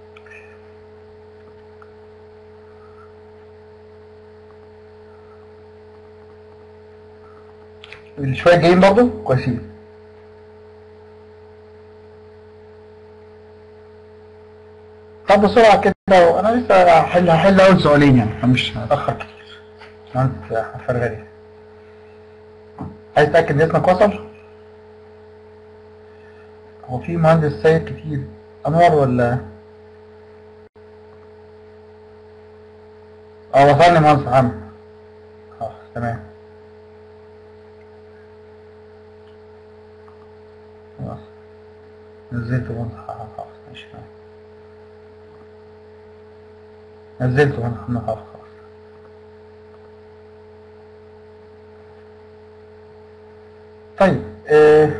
Speaker 1: شويه جايين برضو كويسين طب بسرعه كده انا لسه هحل هحل اول سؤالين يعني أنا مش هتاخر كتير مهندس فرغلي عايز تاكد ان اسمك وصل هو في مهندس سيد كتير انور ولا اه وصلني مهندس محمد خلاص تمام خلاص نزلته مهندس محمد خلاص ماشي تمام نزلته مهندس محمد خلاص خلاص طيب آه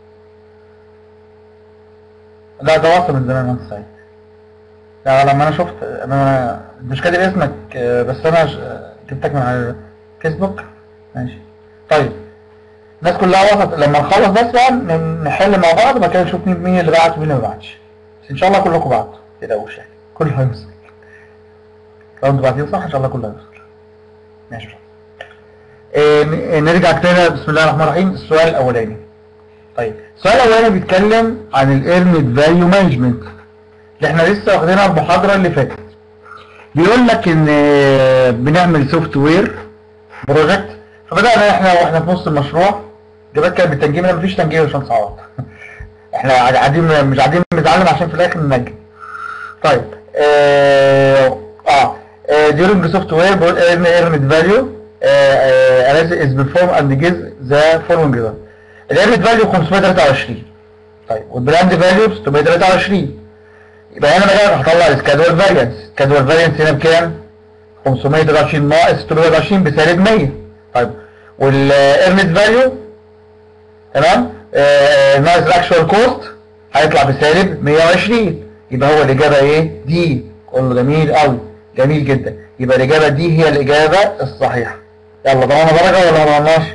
Speaker 1: لا ده وصل من زمان مهندس سعيد لا لما انا شفت انا مش كاتب اسمك آه، بس انا ش- آه، جبتك من على الفيسبوك ماشي طيب الناس كلها وصلت لما نخلص بس بقى ن- نحل مع بعض وبعد كده نشوف مين مين اللي بعت ومين اللي ما بعتش بس ان شاء الله كلكم بعتوا ما تقلقوش يعني كله هيوصل لو انتوا باعتين صح ان شاء الله كله هيوصل ماشي آه، ن- نرجع تاني بسم الله الرحمن الرحيم السؤال الاولاني طيب السؤال الاولاني بيتكلم عن الايرنت فاليو مانجمنت اللي احنا لسه واخدينها المحاضره اللي فاتت بيقول لك ان آه، بنعمل سوفت وير بروجكت فبدانا احنا واحنا في نص المشروع جابت كانت بالتنجيم لا مفيش تنجيم يا باشمهندس عوض احنا قاعدين مش قاعدين بنتعلم عشان في الاخر ننجم طيب اه اه آه، during software بقول earn earned value آه، آه، analysis is performed and gives the following result الايرنت فاليو 523 طيب والبراند فاليو 623 يبقى هنا بقى هطلع السكادول فاريانس السكادول فاريانس هنا بكام 523 ناقص 620 بسالب 100 طيب والايرنت فاليو تمام آه، ناقص الاكشوال كوست هيطلع بسالب 120 يبقى هو الاجابه ايه دي كله جميل قوي جميل جدا يبقى الاجابه دي هي الاجابه الصحيحه يلا ضمانه درجه ولا ما ضمناش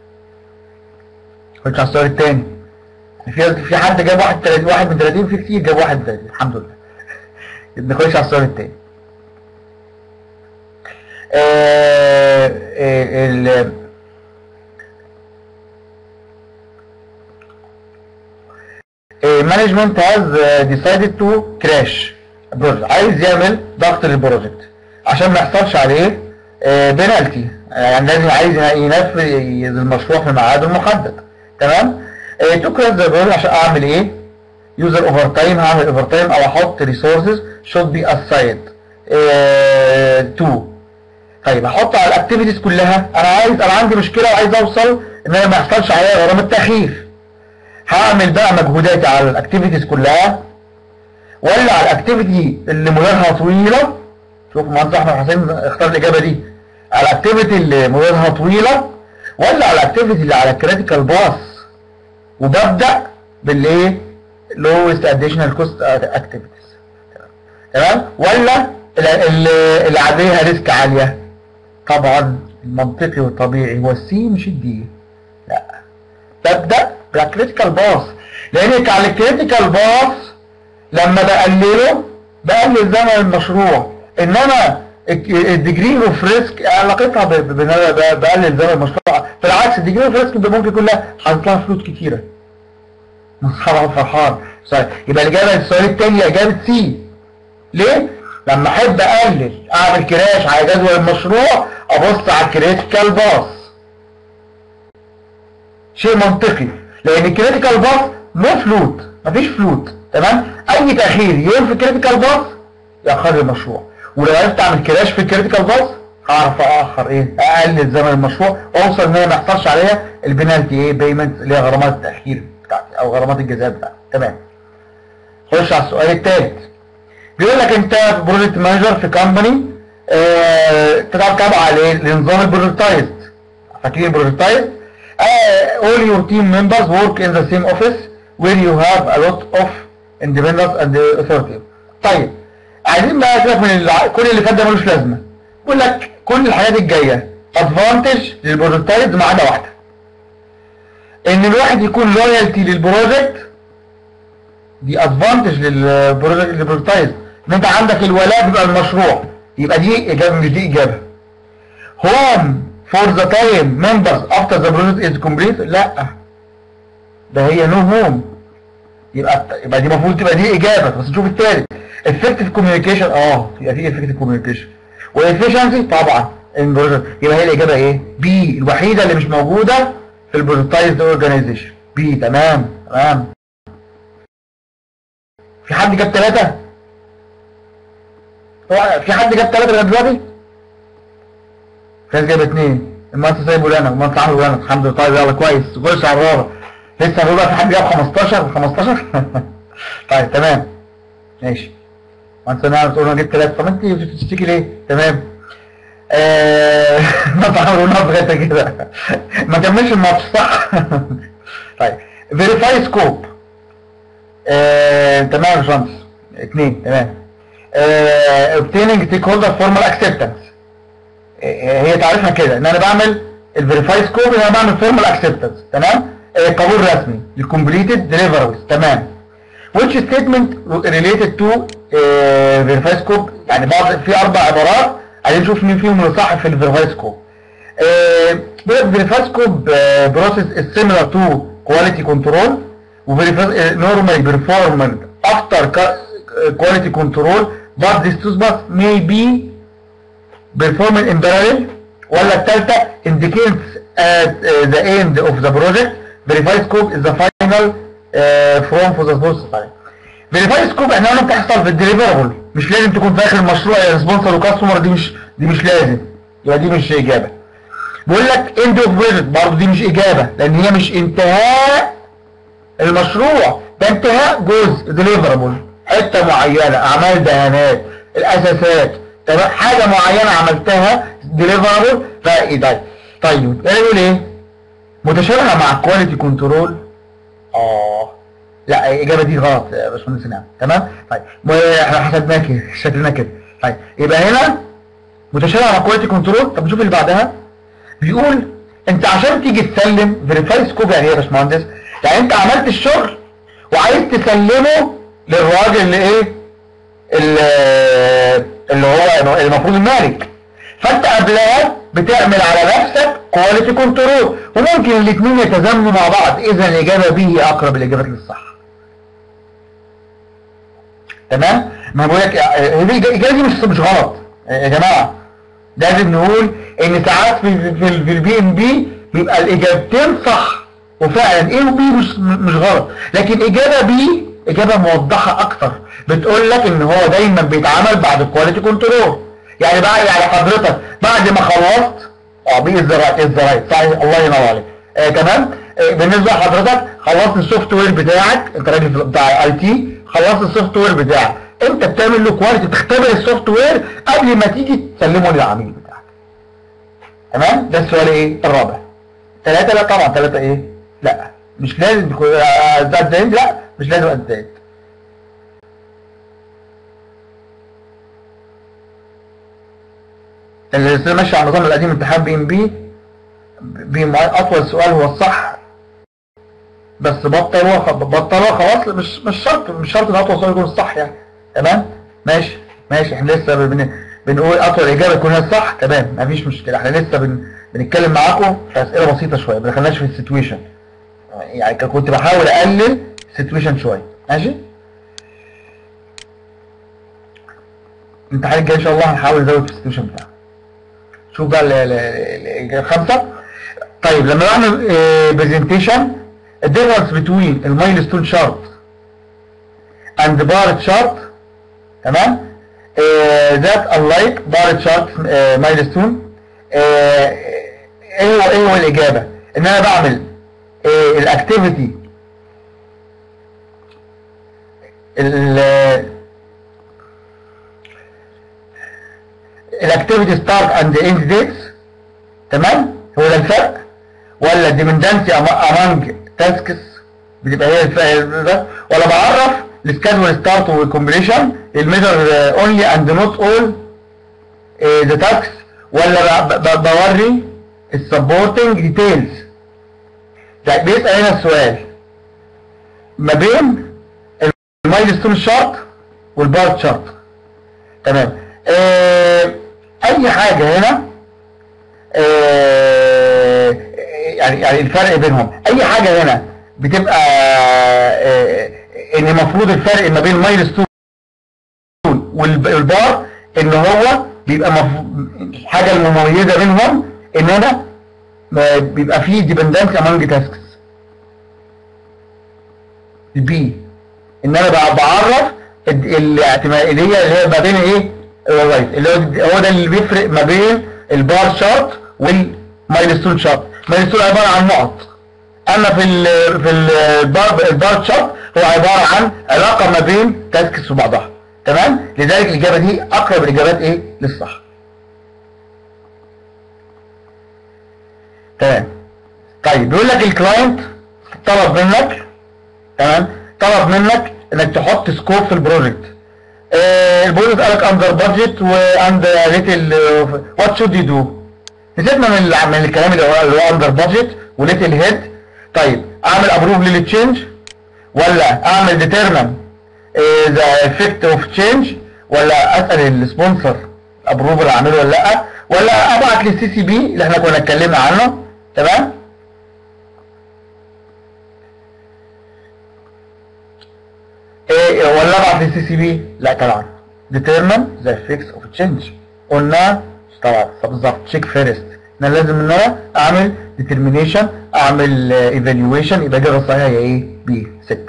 Speaker 1: خش على السؤال الثاني في في حد جاب واحد 30 واحد من 30 في كتير جاب واحد من 30 الحمد لله نخش على السؤال الثاني آه ال مانجمنت هاز ديسايدد تو كراش بروجكت عايز يعمل ضغط للبروجكت عشان ما يحصلش عليه بنالتي يعني لازم عايز ينفذ المشروع في ميعاده المحدد تمام تو كراش ذا بروجكت عشان اعمل ايه يوزر اوفر تايم هعمل اوفر تايم او احط ريسورسز should be assigned تو طيب احط على الاكتيفيتيز كلها انا عايز انا عندي مشكله وعايز اوصل ان انا ما يحصلش عليا غرامه تاخير هعمل بقى مجهوداتي على الاكتيفيتيز كلها ولا على الاكتيفيتي اللي مدارها طويله شوف مهندس احمد حسين اختار الاجابه دي على الاكتيفيتي اللي مدارها طويله ولا على الاكتيفيتي اللي على الكريتيكال باص وببدا بالايه lowest additional cost activities تمام ولا اللي اللي عليها ريسك عاليه طبعا المنطقي والطبيعي هو السي مش الدي لا ببدا بالكريتيكال باص لان على الكريتيكال باص لما بقلله بقلل زمن المشروع انما الديجري اوف ريسك علاقتها بان انا بقلل زمن المشروع بالعكس الديجري اوف ريسك ممكن يكون لها حاطط لها فلوس كتيره طبعا فرحان يبقى الاجابه السؤال الثاني اجابه سي ليه؟ لما احب اقلل اعمل كراش على جدول المشروع ابص على الكريتيكال باص شيء منطقي لان الكريتيكال باص نو فلوت مفيش فلوت تمام اي تاخير يوم في الكريتيكال باص ياخر المشروع ولو عرفت اعمل كراش في الكريتيكال باص هعرف اخر ايه اقلل زمن المشروع اوصل ان انا ما يحصلش عليا البنالتي ايه بيمنت اللي هي غرامات التاخير بتاعتي او غرامات الجزاء بتاعتي تمام خش على السؤال الثالث بيقول لك انت بروجكت مانجر في كومباني اه تلعب تابعه لنظام البروجكتايزد فاكرين البروجكتايزد uh, all your team members work in the same office where you have a lot of independence and authority طيب عايزين بقى سيبك من الع... كل اللي فات ده ملوش لازمه بيقول لك كل الحاجات الجايه ادفانتج للبروجكتايزد ما عدا واحده ان الواحد يكون لويالتي للبروجكت دي ادفانتج للبروجكت للبروجكتايزد ان انت عندك الولاء بيبقى المشروع يبقى دي اجابه مش دي اجابه هوم فور ذا تايم ممبرز افتر ذا بروجكت از كومبليت لا ده هي نو هوم يبقى يبقى دي المفروض تبقى دي اجابه بس نشوف التالت افكتيف كوميونيكيشن اه يبقى في افكتيف كوميونيكيشن وافشنسي طبعا البروجكت يبقى هي الاجابه ايه بي الوحيده اللي مش موجوده في البروجكتايزد اورجانيزيشن بي تمام تمام في حد جاب ثلاثة؟ في حد جاب ثلاثة لغاية دلوقتي؟ في ناس جايب اثنين اما انت سايبه لنا اما انت عامله لنا الحمد لله طيب يلا كويس خش على الرابع لسه الرابع في حد جاب 15 15 طيب تمام ماشي ما انت انا بتقول انا جبت ثلاثة طب انت بتشتكي ليه؟ تمام ااا ما تعملوا لغايه كده ما كملش الماتش صح؟ طيب فيريفاي سكوب آه، تمام يا باشمهندس اثنين تمام آه، obtaining stakeholder formal acceptance آه، هي تعرفها كده ان انا بعمل الفيريفاي سكوب ان انا بعمل فورمال اكسبتنس تمام آه، قبول رسمي الكومبليتد ديليفربلز تمام which statement related to فيريفاي سكوب يعني بعض في اربع عبارات عايزين نشوف مين فيهم اللي صح في الفيريفاي سكوب فيريفاي سكوب بروسيس is similar to quality control normally performed after quality control but this two steps may be performed in parallel ولا الثالثة indicates at uh, the end of the project verify scope is the final uh, from for the process verify scope احنا قلنا بتحصل في الديليفربل مش لازم تكون في اخر المشروع يا سبونسر وكاستمر دي مش دي مش لازم يبقى دي مش اجابه بيقول لك end of project برضه دي مش اجابه لان هي مش انتهاء المشروع ده انتهاء جزء ديليفربل حته معينه اعمال دهانات الاساسات تمام حاجه معينه عملتها ديليفربل فايه ده طيب ده يقول ايه متشابهه مع الكواليتي كنترول اه لا الاجابه دي غلط يا باشمهندس نعم تمام طيب احنا حسبناها كده شكلنا كده طيب يبقى هنا متشابهه مع الكواليتي كنترول طب نشوف اللي بعدها بيقول انت عشان تيجي تسلم فيريفاي سكوب يعني ايه يا باشمهندس يعني انت عملت الشغل وعايز تسلمه للراجل اللي ايه اللي هو المفروض المالك فانت قبلها بتعمل على نفسك كواليتي كنترول وممكن الاثنين يتزامنوا مع بعض اذا الاجابه بي هي اقرب الاجابات للصح تمام ما بقول لك آه، دي الاجابه دي مش مش غلط يا جماعه لازم نقول ان ساعات في في, في البي ام بي بيبقى الاجابتين صح وفعلا ايه وبي مش مش غلط لكن اجابه بي اجابه موضحه اكتر بتقول لك ان هو دايما بيتعمل بعد الكواليتي كنترول يعني بقى يعني حضرتك بعد ما خلصت اه بي الزراير الزراير صحيح الله ينور عليك آه تمام آه بالنسبه لحضرتك خلصت السوفت وير بتاعك انت راجل بتاع اي تي خلصت السوفت وير بتاعك انت بتعمل له كواليتي تختبر السوفت وير قبل ما تيجي تسلمه للعميل بتاعك تمام ده السؤال ايه الرابع ثلاثة لا طبعا ثلاثة ايه لا مش لازم تكون ذات ذا لا مش لازم ات ذات اللي ماشي على النظام القديم امتحان بي ام بي بي ام اي اطول سؤال هو الصح بس بطلوها بطلوها خلاص مش مش شرط مش شرط ان اطول سؤال يكون الصح يعني تمام ماشي ماشي احنا لسه بن بنقول اطول اجابه تكون هي الصح تمام مفيش مشكله احنا لسه بن بنتكلم معاكم في اسئله بسيطه شويه ما دخلناش في السيتويشن يعني كنت بحاول اقلل السيتويشن شويه ماشي الامتحان الجاي ان شاء الله هنحاول نزود في السيتويشن بتاعنا شوف بقى ال- ال- ال- الخمسه طيب لما بعمل برزنتيشن الديفرنس بتوين المايلستون شارت اند بار شارت تمام ذات unlike بار شارت مايلستون ايه هو ايه هو الاجابه ان انا بعمل الاكتيفيتي الاكتيفيتي ستارت اند اند ديتس تمام هو ده الفرق ولا الديبندنسي امونج تاسكس بتبقى هي الفرق ده ولا بعرف السكادول ستارت والكومبليشن الميجر اونلي اند نوت اول ذا تاسكس ولا ب- ب- بوري السبورتنج ديتيلز يعني بيسأل هنا السؤال ما بين المايلستون شارت والبارت شارت تمام آه اي حاجة هنا آه يعني يعني الفرق بينهم اي حاجة هنا بتبقى آه ان المفروض الفرق ما بين المايلستون والب- والبار ان هو بيبقى مف... الحاجة المميزة بينهم ان انا ما بيبقى فيه ديبندنسي امونج تاسكس البي ان انا بع- بعرف الد- الاعتماديه اللي هي ما بين ايه الرايت اللي هو هو ده اللي بيفرق ما بين البار شارت والمايلستون شارت المايلستون عباره عن نقط اما في ال في البار البار شارت هو عباره عن علاقه ما بين تاسكس وبعضها تمام لذلك الاجابه دي اقرب الاجابات ايه للصح تمام طيب بيقول لك الكلاينت طلب منك تمام طلب منك انك تحط سكوب في البروجكت آه البروجكت قالك اندر بادجت واند ليتل وات شود يو دو نسيبنا من ال- من الكلام اللي هو اللي هو اندر بادجت وليتل هيد طيب اعمل ابروف للتشينج ولا اعمل ديترمن ذا افكت اوف تشينج ولا اسال السبونسر ابروف اللي اعمله ولا لا ولا ابعت للسي سي بي اللي احنا كنا اتكلمنا عنه تمام ايه ولا ابعت للسي سي بي لا طبعا determine the effects of change قلنا طبعا بالظبط تشيك فيرست انا لازم ان انا اعمل determination اعمل آه، evaluation يبقى الاجابه الصحيحه هي ايه بي 6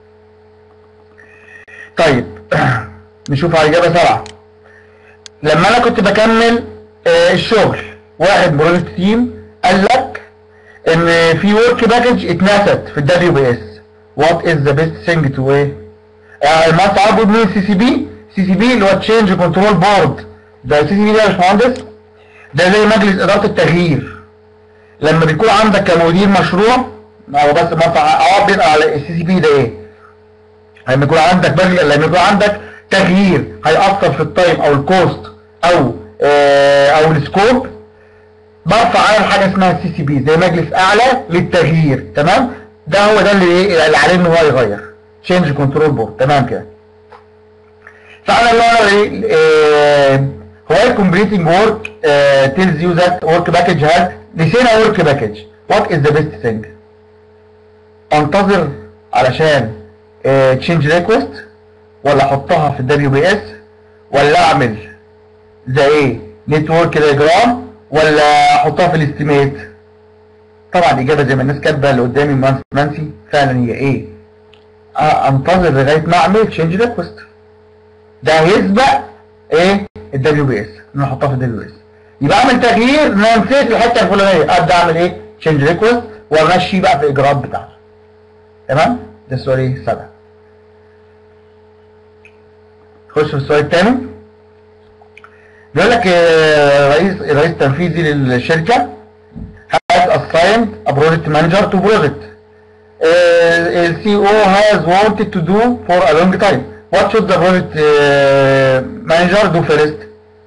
Speaker 1: طيب نشوف على الاجابه 7 لما انا كنت بكمل آه، الشغل واحد بروجكت تيم قال لك ان في ورك باكج اتنست في الدبليو بي اس وات از ذا بيست ثينج تو ايه الماس اوتبوت من سي سي بي سي سي بي اللي هو تشينج كنترول بورد ده سي سي بي ده يا باشمهندس ده زي مجلس اداره التغيير لما بيكون عندك كمدير مشروع هو بس ما اقعد بيبقى على السي سي بي ده ايه لما يكون عندك بل... لما يكون عندك تغيير هيأثر في التايم او الكوست او آه او السكوب برفع على حاجه اسمها السي سي بي زي مجلس اعلى للتغيير تمام ده هو ده اللي ايه اللي عليه ان هو يغير تشينج كنترول بورد تمام كده فانا اللي هو ايه هو completing work uh, tells you that work package has نسينا work package what is the best thing انتظر علشان uh, change request ولا احطها في الدبليو بي اس ولا اعمل زي ايه نتورك دياجرام ولا احطها في الاستيميت طبعا الاجابه زي ما الناس كاتبه اللي قدامي مهندس نانسي فعلا هي ايه آه، انتظر لغايه ما اعمل تشينج ريكوست ده هيسبق ايه الدبليو بي اس ان أنا احطها في الدبليو بي اس يبقى اعمل تغيير ان انا نسيت الحته الفلانيه ابدا اعمل ايه تشينج ريكوست وامشي بقى في الاجراءات بتاعته تمام ده السؤال ايه سبع خش في السؤال الثاني بيقول لك آه، رئيس الرئيس التنفيذي للشركه has assigned a project manager to project uh, the CEO has wanted to do for a long time what should the project uh, manager do first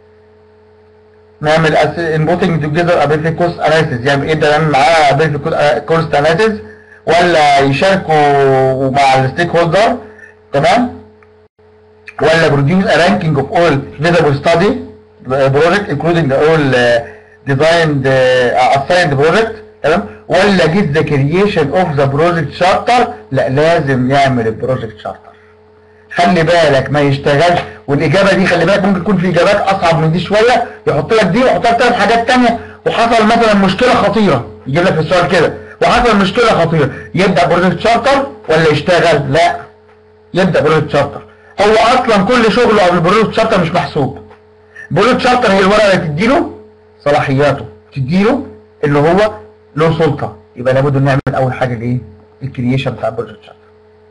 Speaker 1: نعمل as- inputting together a basic cost analysis يعني يبدا يعمل معاه basic cost analysis ولا يشاركوا مع الستيك هولدر تمام ولا produce a ranking of all visible study uh, project including the all uh, designed uh, assigned project تمام ولا get the creation of the project charter لا لازم يعمل البروجكت شارتر خلي بالك ما يشتغلش والاجابه دي خلي بالك ممكن يكون في اجابات اصعب من دي شويه يحط لك دي ويحط لك ثلاث حاجات ثانيه وحصل مثلا مشكله خطيره يجيب لك في السؤال كده وحصل مشكله خطيره يبدا بروجكت شارتر ولا يشتغل لا يبدا بروجكت شارتر هو اصلا كل شغله قبل البروجكت شارتر مش محسوب بروجكت شارتر هي الورقه اللي تديله صلاحياته تديله اللي هو له سلطه يبقى لابد ان نعمل اول حاجه الايه الكرييشن بتاع البروجكت شارتر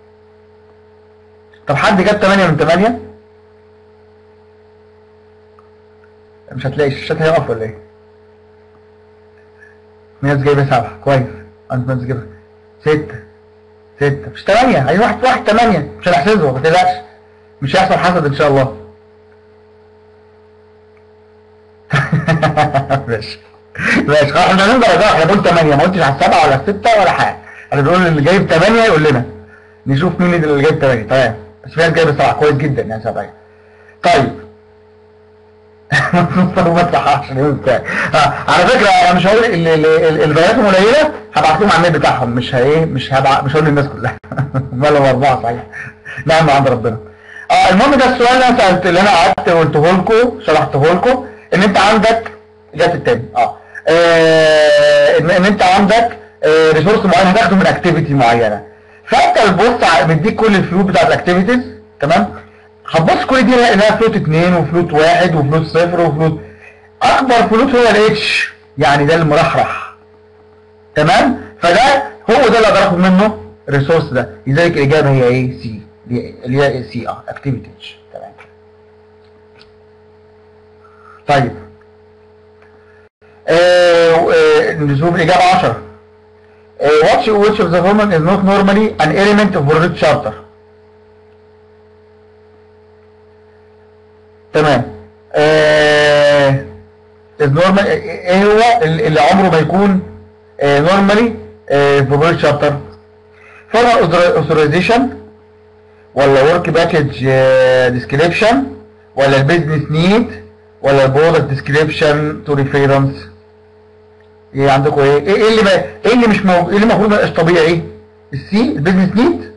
Speaker 1: طب حد جاب 8 من 8 مش هتلاقي الشاشات هيقف ولا ايه ناس جايبه 7 كويس انت ناس جايبه 6 6 مش 8 عايز واحد واحد 8 مش هنحسبه ما تقلقش مش هيحصل حسد ان شاء الله ماشي ماشي خلاص احنا هننزل درجات احنا بنقول 8 ما قلتش على السبعه ولا السته ولا حاجه انا بنقول اللي جايب 8 يقول لنا نشوف مين اللي جايب 8 تمام بس في ناس جايبه 7 كويس جدا يعني 7 طيب ما تصححش اليوم بتاعي آه، على فكره انا مش هقول ال- ال- ال- البيانات قليله هبعت لهم على النت بتاعهم مش هي مش هبعت مش هقول للناس كلها مالهم اربعه صحيح نعم عند ربنا اه المهم ده السؤال اللي انا سالت اللي انا قعدت قلته لكم شرحته لكم ان انت عندك جت التاني اه آه، ان ان انت عندك ريسورس معين هتاخده من اكتيفيتي معينه فانت تبص على- مديك كل الفلوت بتاعت الاكتيفيتيز تمام هتبص كل دي انها فلوت 2 وفلوت 1 وفلوت 0 وفلوت اكبر فلوت هو الاتش يعني ده المرحرح تمام فده هو ده اللي اقدر اخد منه الريسورس ده لذلك الاجابه هي ايه سي اللي هي سي اه اكتيفيتي تمام طيب آه، آه، نشوف الاجابه 10 آه، which which of the following is not normally an element of project charter تمام آه is normal ايه هو اللي عمره ما يكون آه normally آه في project charter formal authorization ولا work package آه description ولا البيزنس نيد ولا البرودكت description to reference ايه عندكم ايه ايه إيه اللي ما ايه اللي مش موجود ايه اللي المفروض ما يبقاش طبيعي السي البيزنس نيد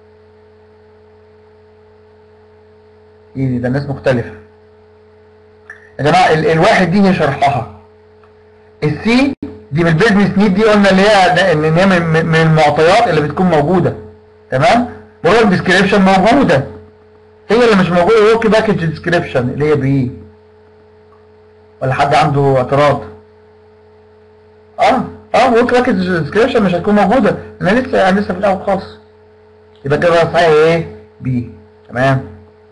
Speaker 1: ايه ده الناس مختلفة يا جماعة ال الواحد دي هي شرحها السي دي من البيزنس نيد دي قلنا اللي هي ان هي من, من المعطيات اللي بتكون موجودة تمام وهو الديسكريبشن موجودة هي اللي مش موجودة ورك باكج ديسكريبشن اللي هي بي ولا حد عنده اعتراض اه اه ورك باكج ديسكريبشن مش هتكون موجودة انا لسه انا لسه في الاول خالص يبقى كده صحيح ايه بي تمام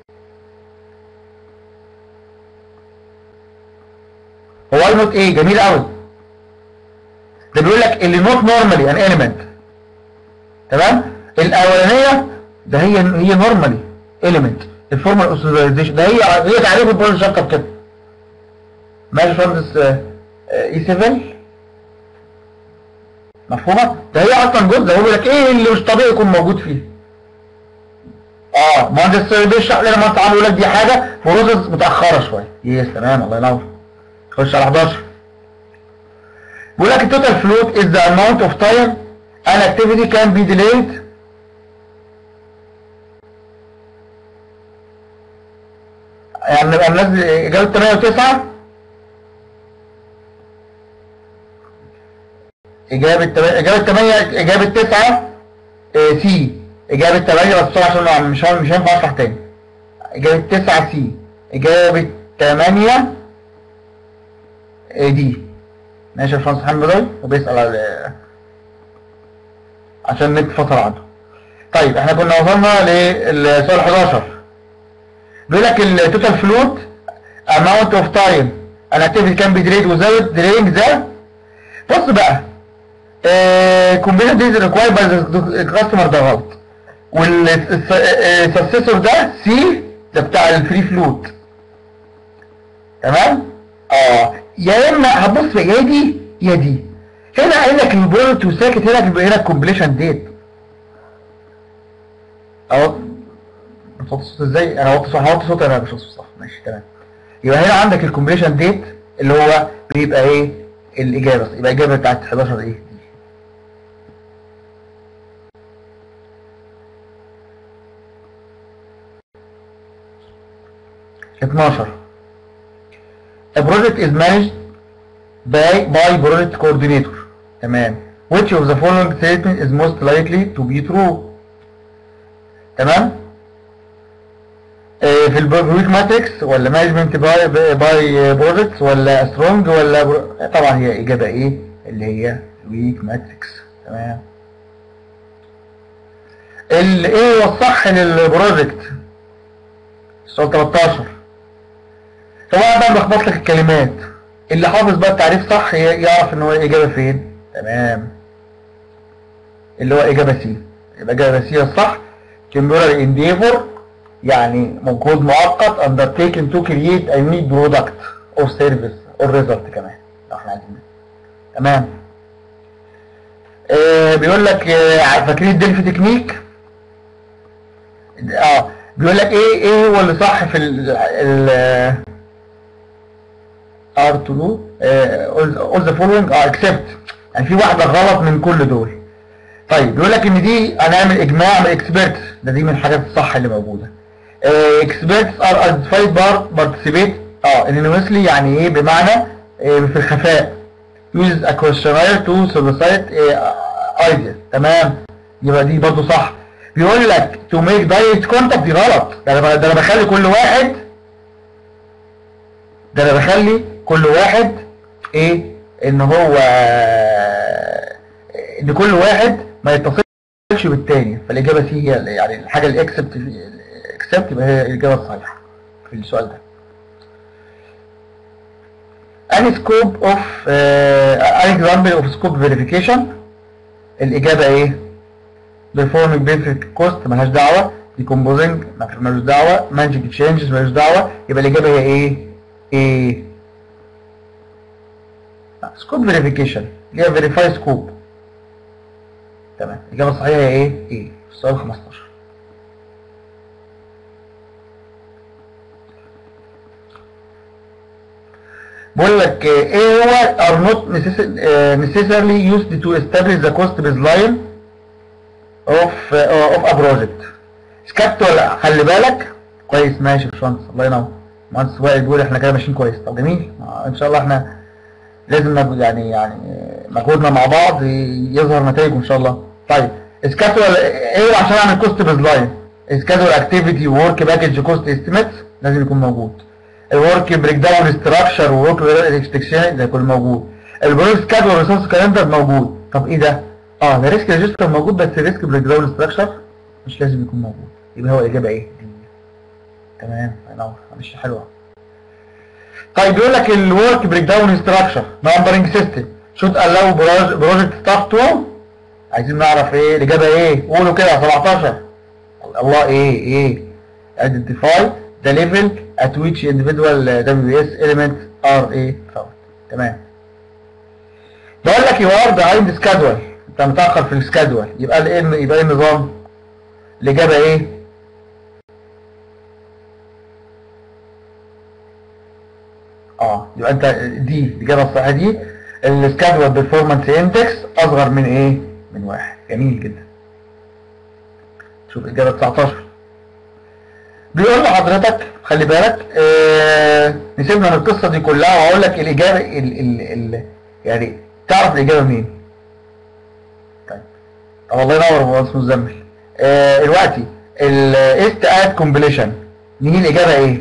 Speaker 1: هو اي نوت ايه جميل قوي ده بيقول لك اللي نوت نورمالي ان element تمام الاولانيه ده هي هي نورمالي element الفورمال اوثرايزيشن ده هي هي تعريف البروجكت شابتر كده ماشي يا باشمهندس اي 7 مفهومه ده هي اصلا جزء هو بيقول لك ايه اللي مش طبيعي يكون موجود فيه اه مهندس بيشرح لنا مثلا يقول لك دي حاجه بروسس متاخره شويه يس تمام الله ينور خش على 11 بيقول لك التوتال فلوت is the amount of time an activity can be delayed يعني نبقى ننزل اجابه 8 و9 اجابه 8 اجابه 8 اجابه 9 سي اجابه 8 بس بسرعه عشان مش مش هينفع اشرح تاني اجابه 9 سي اجابه 8 دي ماشي يا باشمهندس محمد رضا وبيسال على عشان النت فصل عنده طيب احنا كنا وصلنا للسؤال 11 بيقول لك التوتال فلوت amount of time an activity can be delayed without delaying the بص بقى combination is required by the customer ده غلط والسكسسور ده سي ده بتاع الفري فلوت تمام اه يا اما هتبص يا دي يا دي هنا قايل لك البولت وساكت هنا هنا الكومبليشن ديت اهو بتحط صوت ازاي انا هحط صوت هحط صوت انا مش صح ماشي تمام يبقى هنا عندك الكومبليشن ديت اللي هو بيبقى ايه الاجابه يبقى الاجابه بتاعت 11 ايه دي اتناشر A project is managed by, by project coordinator تمام which of the following statement is most likely to be true تمام آه في البروجكت ماتريكس ولا مانجمنت باي باي بروجكتس ولا سترونج ولا برو... طبعا هي اجابه ايه اللي هي ويك ماتريكس تمام ال ايه هو الصح للبروجكت السؤال 13 طبعا بقى بلخبط لك الكلمات اللي حافظ بقى التعريف صح يعرف ان هو الاجابه فين تمام اللي هو اجابه سي يبقى اجابه سي الصح temporary endeavor يعني مجهود مؤقت undertaken to create a new product or service or result كمان لو احنا عايزين تمام آه بيقول لك آه فاكرين الدلفي تكنيك اه بيقول لك ايه ايه هو اللي صح في ال ال ار تو دو all the following اه except يعني في واحده غلط من كل دول طيب بيقول لك ان دي هنعمل اجماع من اكسبيرتس ده دي من الحاجات الصح اللي موجوده اكسبيرتس ار identified بار participate اه anonymously يعني ايه بمعنى آه في الخفاء use a questionnaire to solicit idea تمام يبقى دي برضو صح بيقول لك to make direct contact دي غلط ده انا ده انا بخلي كل واحد ده انا بخلي كل واحد ايه ان هو ان كل واحد ما يتصلش بالتاني فالاجابه سي هي يعني الحاجه الاكسبت اكسبت يبقى هي الاجابه الصحيحه في السؤال ده any scope of uh, an example of scope verification الاجابه ايه performing basic cost ملهاش دعوه decomposing ملوش دعوه managing changes ملوش دعوه يبقى الاجابه هي ايه ايه سكوب فيريفيكيشن اللي هي فيريفاي سكوب تمام الاجابه الصحيحه هي ايه ايه السؤال 15 بقول لك ايه هو are not necessarily used to establish the cost baseline of uh, of a project سكبت ولا خلي بالك كويس ماشي يا باشمهندس الله ينور مهندس وائل بيقول احنا كده ماشيين كويس طب جميل ان شاء الله احنا لازم يعني يعني مجهودنا مع بعض يظهر نتائجه ان شاء الله طيب سكادول ايه عشان اعمل كوست بيز لاين سكادول اكتيفيتي وورك باكج كوست استيميت لازم يكون موجود الورك بريك داون ستراكشر وورك اكسبكشن ده يكون موجود البروجكت سكادول ريسورس كالندر موجود طب ايه ده اه ده ريسك ريجستر موجود بس الريسك بريك داون ستراكشر مش لازم يكون موجود يبقى هو الاجابه ايه دي تمام ينور مش حلوه طيب بيقول لك الورك بريك داون ستراكشر نمبرنج سيستم شوت الاو بروجكت ستاف تو عايزين نعرف ايه الاجابه ايه قولوا كده 17 الله ايه ايه identify the level at which individual WS elements are ايه found تمام بقول لك you are behind schedule انت متاخر في السكادول يبقى الايه يبقى ايه النظام الاجابه ايه اه يبقى انت دي الاجابه الصحيحه دي السكادول بيرفورمانس اندكس اصغر من ايه من واحد جميل جدا شوف اجابه 19 بيقول لحضرتك خلي بالك آه نسيبنا من القصه دي كلها واقول لك الاجابه ال ال ال يعني تعرف الاجابه منين؟ طيب طب الله ينور يا باشمهندس مزمل آه دلوقتي الاست اد كومبليشن نيجي الاجابه ايه؟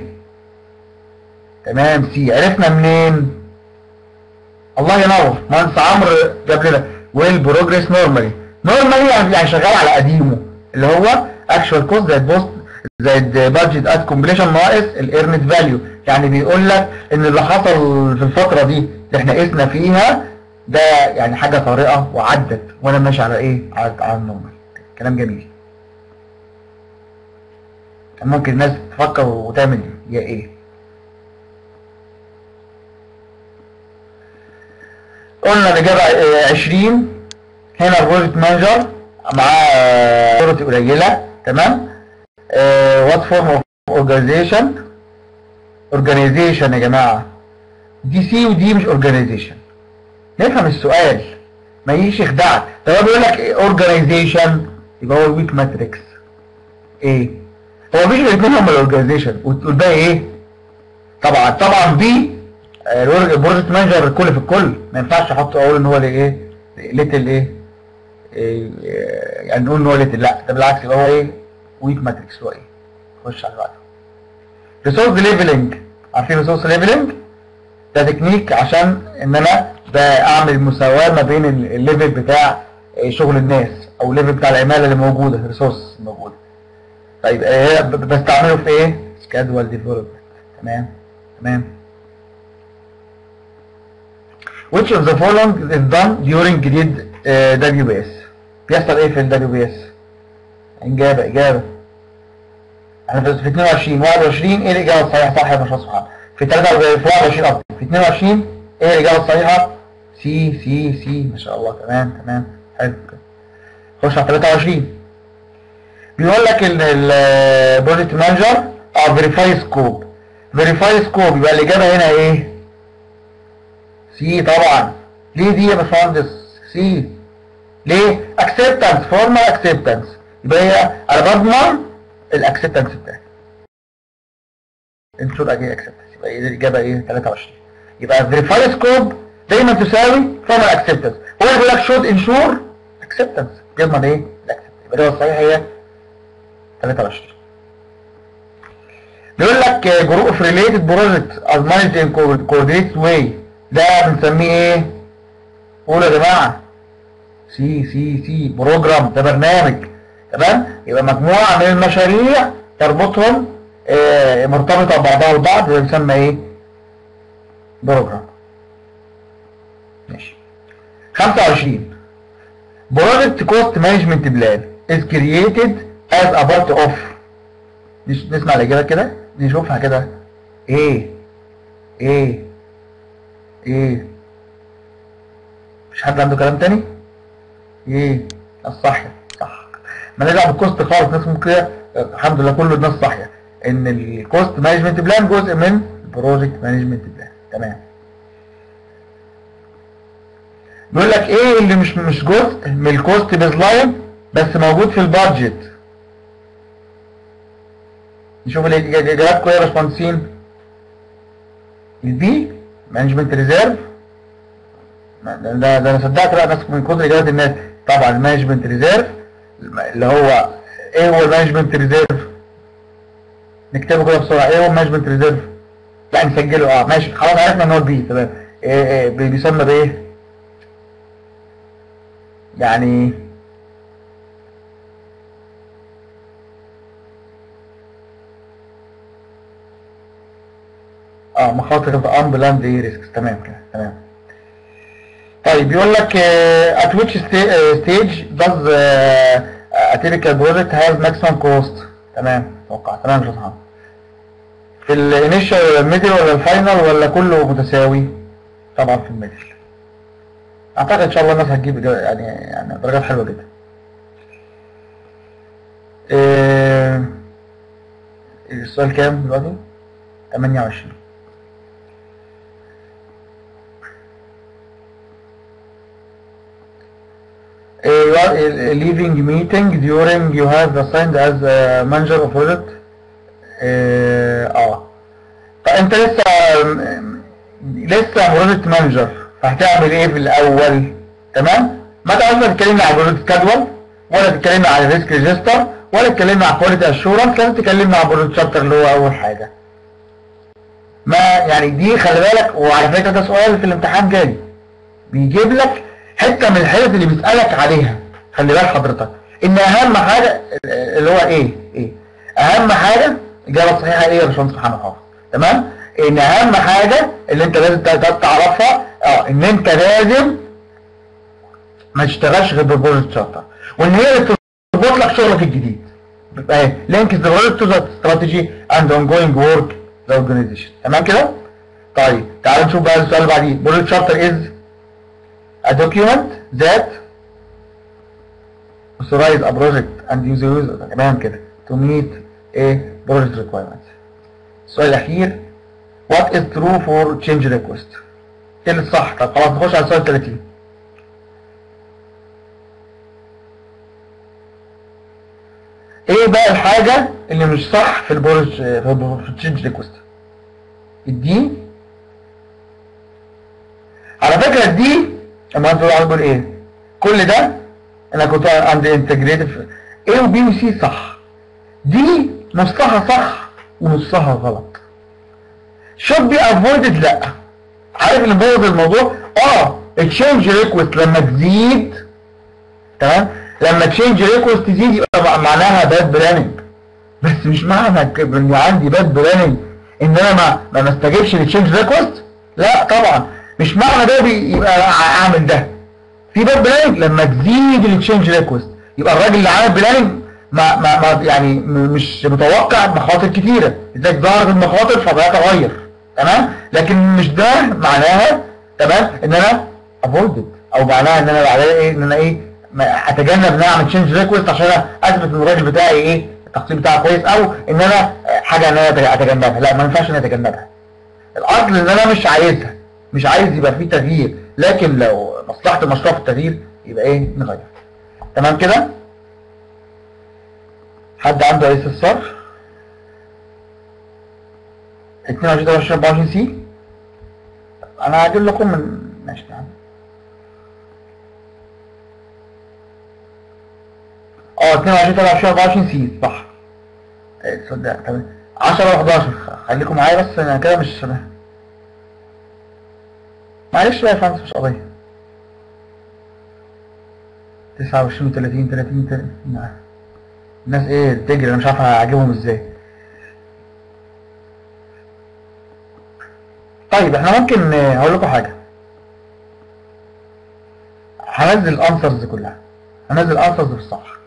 Speaker 1: تمام سي عرفنا منين؟ الله ينور مهندس عمرو جاب لنا ويل بروجريس نورمالي نورمالي يعني شغال على قديمه اللي هو اكشوال كوست زائد بوست زائد بادجت اد كومبليشن ناقص الايرنت فاليو يعني بيقول لك ان اللي حصل في الفتره دي اللي احنا قسنا فيها ده يعني حاجه طارئه وعدت وانا ماشي على ايه؟ على على النورمال كلام جميل كان ممكن الناس تفكر وتعمل يا ايه قلنا الإجابة آه، 20 هنا البروجكت مانجر معاه فرص قليلة تمام وات فورم اوف اورجانيزيشن اورجانيزيشن يا جماعة دي سي ودي مش اورجانيزيشن نفهم السؤال ما يجيش يخدعك طب هو بيقول لك اورجانيزيشن يبقى هو الويك ماتريكس ايه هو مش الاثنين هم الاورجانيزيشن والباقي ايه طبعا طبعا بي البروجكت مانجر الكل في الكل ما ينفعش احط اقول ان هو ايه ليتل ايه إيه، يعني نقول ان هو ليتل لا ده بالعكس يبقى هو ايه ويك ماتريكس هو ايه خش على اللي بعده ريسورس ليفلنج عارفين ريسورس ليفلنج ده تكنيك عشان ان انا بعمل مساواه ما بين ال- الليفل بتاع إيه، شغل الناس او الليفل بتاع العماله اللي موجوده الريسورس الموجوده طيب إيه ب- ب- بستعمله في ايه سكادوال ديفلوبمنت تمام تمام Which of the following is done during grid uh, WBS بيحصل ايه في ال WBS اجابه اجابه احنا في في 22 21 ايه الاجابه الصحيحه صح يا باشمهندس سبحان في 23 في 21 قصدي في 22 ايه الاجابه الصحيحه سي سي سي ما شاء الله تمام تمام حلو كده. خش على 23 بيقول لك ان البروجكت مانجر اه فيريفاي سكوب فيريفاي سكوب يبقى الاجابه هنا ايه سي طبعا ليه دي يا باشمهندس سي ليه اكسبتنس فورمال اكسبتنس يبقى هي انا بضمن الاكسبتنس بتاعي انشور اجي اكسبتنس يبقى ايه الاجابه ايه 23 يبقى فيريفاي سكوب دايما تساوي فورمال اكسبتنس هو اللي بيقول لك شود انشور اكسبتنس يضمن ايه الاكسبتنس يبقى ده الصحيح هي 23 بيقول لك جروب اوف ريليتد بروجكت از مانجد ان كوردينيت واي ده بنسميه ايه؟ قولوا يا جماعه سي سي سي بروجرام ده برنامج تمام؟ يبقى مجموعه من المشاريع تربطهم آه، مرتبطه ببعضها البعض ده بيسمى ايه؟ بروجرام ماشي 25 Project Cost Management Plan is created as a part of نس- نسمع الإجابة كده نشوفها كده إيه إيه إيه مش حد عنده كلام تاني إيه الصح صح ما نرجع بالكوست خالص ناس ممكن كده الحمد لله كل الناس صاحية إن الكوست مانجمنت بلان جزء من البروجكت مانجمنت بلان تمام بيقول لك ايه اللي مش مش جزء من الكوست بيز لاين بس موجود في البادجت نشوف الاجاباتكم ايه يا باشمهندسين البي مانجمنت ريزيرف ده ده ده انا صدقت بقى بس من كتر اجابات الناس طبعا المانجمنت ريزيرف اللي هو ايه هو المانجمنت ريزيرف نكتبه كده بسرعه ايه هو المانجمنت ريزيرف لا نسجله اه ماشي خلاص عرفنا ان هو البي تمام إيه إيه بي- بيسمى بايه يعني اه مخاطر في unplanned risks تمام كده تمام طيب بيقول لك uh, at which sta- uh, stage does uh, a typical project have maximum cost تمام توقع تمام يا صحاب في الانيشال ولا الميدل ولا الفاينل ولا كله متساوي طبعا في الميدل اعتقد ان شاء الله الناس هتجيب إجابة- يعني يعني درجات حلوه جدا إيه السؤال كام دلوقتي 28 you are uh, leaving meeting during you have assigned as a manager of project اه آه. طب انت لسه لسه بروجكت مانجر فهتعمل ايه في الاول تمام ما تعرفش تتكلمنا على بروجكت جدول ولا تتكلمنا على ريسك ريجستر ولا تتكلمنا على كواليتي اشورنس لازم تكلمنا على بروجكت شابتر اللي هو اول حاجه ما يعني دي خلي بالك وعلى فكره ده سؤال في الامتحان جاي بيجيب لك حته من الحتت اللي بيسالك عليها خلي بالك حضرتك ان اهم حاجه اللي هو ايه ايه اهم حاجه الاجابه الصحيحه ايه يا باشمهندس محمد حافظ تمام ان اهم حاجه اللي انت لازم تعرفها اه ان انت لازم ما تشتغلش غير بالبروجكت شارتر وان هي اللي تربط لك شغلك الجديد اهي لينكس ذا بروجكت تو ذا استراتيجي اند اون جوينج ورك ذا اورجانيزيشن تمام كده طيب تعال نشوف بقى السؤال اللي بعديه بروجكت شارتر از a document that authorize a project and use use تمام كده to meet a project requirement السؤال الأخير what is true for change request ايه اللي صح طب خلاص نخش على السؤال 30 ايه بقى الحاجة اللي مش صح في البروج في التشينج ريكوست الدي على فكرة الدي اما انت بقول ايه كل ده انا كنت عند انتجريتيف A وبي وسي صح دي نصها صح ونصها غلط should be avoided لا عارف اللي مبوظ الموضوع اه التشينج ريكوست لما تزيد تمام لما تشينج ريكوست تزيد يبقى معناها باد بلاننج بس مش معنى ان عندي باد بلاننج ان انا ما ما استجبش للتشينج ريكوست لا طبعا مش معنى ده يبقى اعمل ده في باد بلاننج لما تزيد التشينج ريكوست يبقى الراجل اللي عامل بلاننج ما ما ما يعني مش متوقع مخاطر كتيره ازاي ظهرت المخاطر فبقى اتغير تمام لكن مش ده معناها تمام ان انا افويدد او معناها ان انا بعدين ايه ان انا ايه اتجنب ان انا اعمل تشينج ريكوست عشان اثبت ان الراجل بتاعي ايه التقسيم بتاعه كويس او ان انا حاجه ان انا اتجنبها لا ما ينفعش ان انا اتجنبها الاصل ان انا مش عايزها مش عايز يبقى في تغيير لكن لو مصلحه المشروع في التغيير يبقى ايه نغير تمام كده حد عنده اي استفسار 22 24 سي انا هجيب لكم من ماشي نعم اه 22 23 24 سي صح تصدق تمام 10 11 خليكم معايا بس انا كده مش معلش بقى يا فندم مش قضيه 29 30 30 30 نعم الناس ايه تجري انا مش عارف اعجبهم ازاي طيب احنا ممكن هقول لكم حاجه هنزل الانسرز كلها هنزل الانسرز بالصح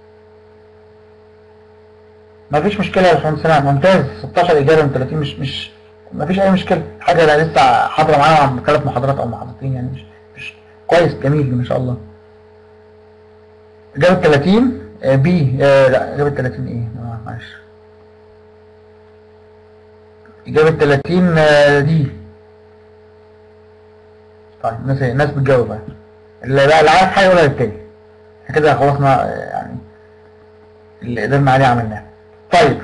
Speaker 1: مفيش مشكله يا باشمهندس سلام ممتاز 16 اجابه من 30 مش مش مفيش اي مشكله حاجه انا لسه حاضره معانا ثلاث محاضرات او محاضرتين يعني مش مش كويس جميل ما شاء الله اجابه 30 بي آه لا اجابه 30 ايه اه معلش اجابه 30 آه دي طيب الناس الناس بتجاوب بقى اللي لا اللي عارف حاجه يقولها للتاني كده خلصنا يعني اللي قدرنا عليه عملناه طيب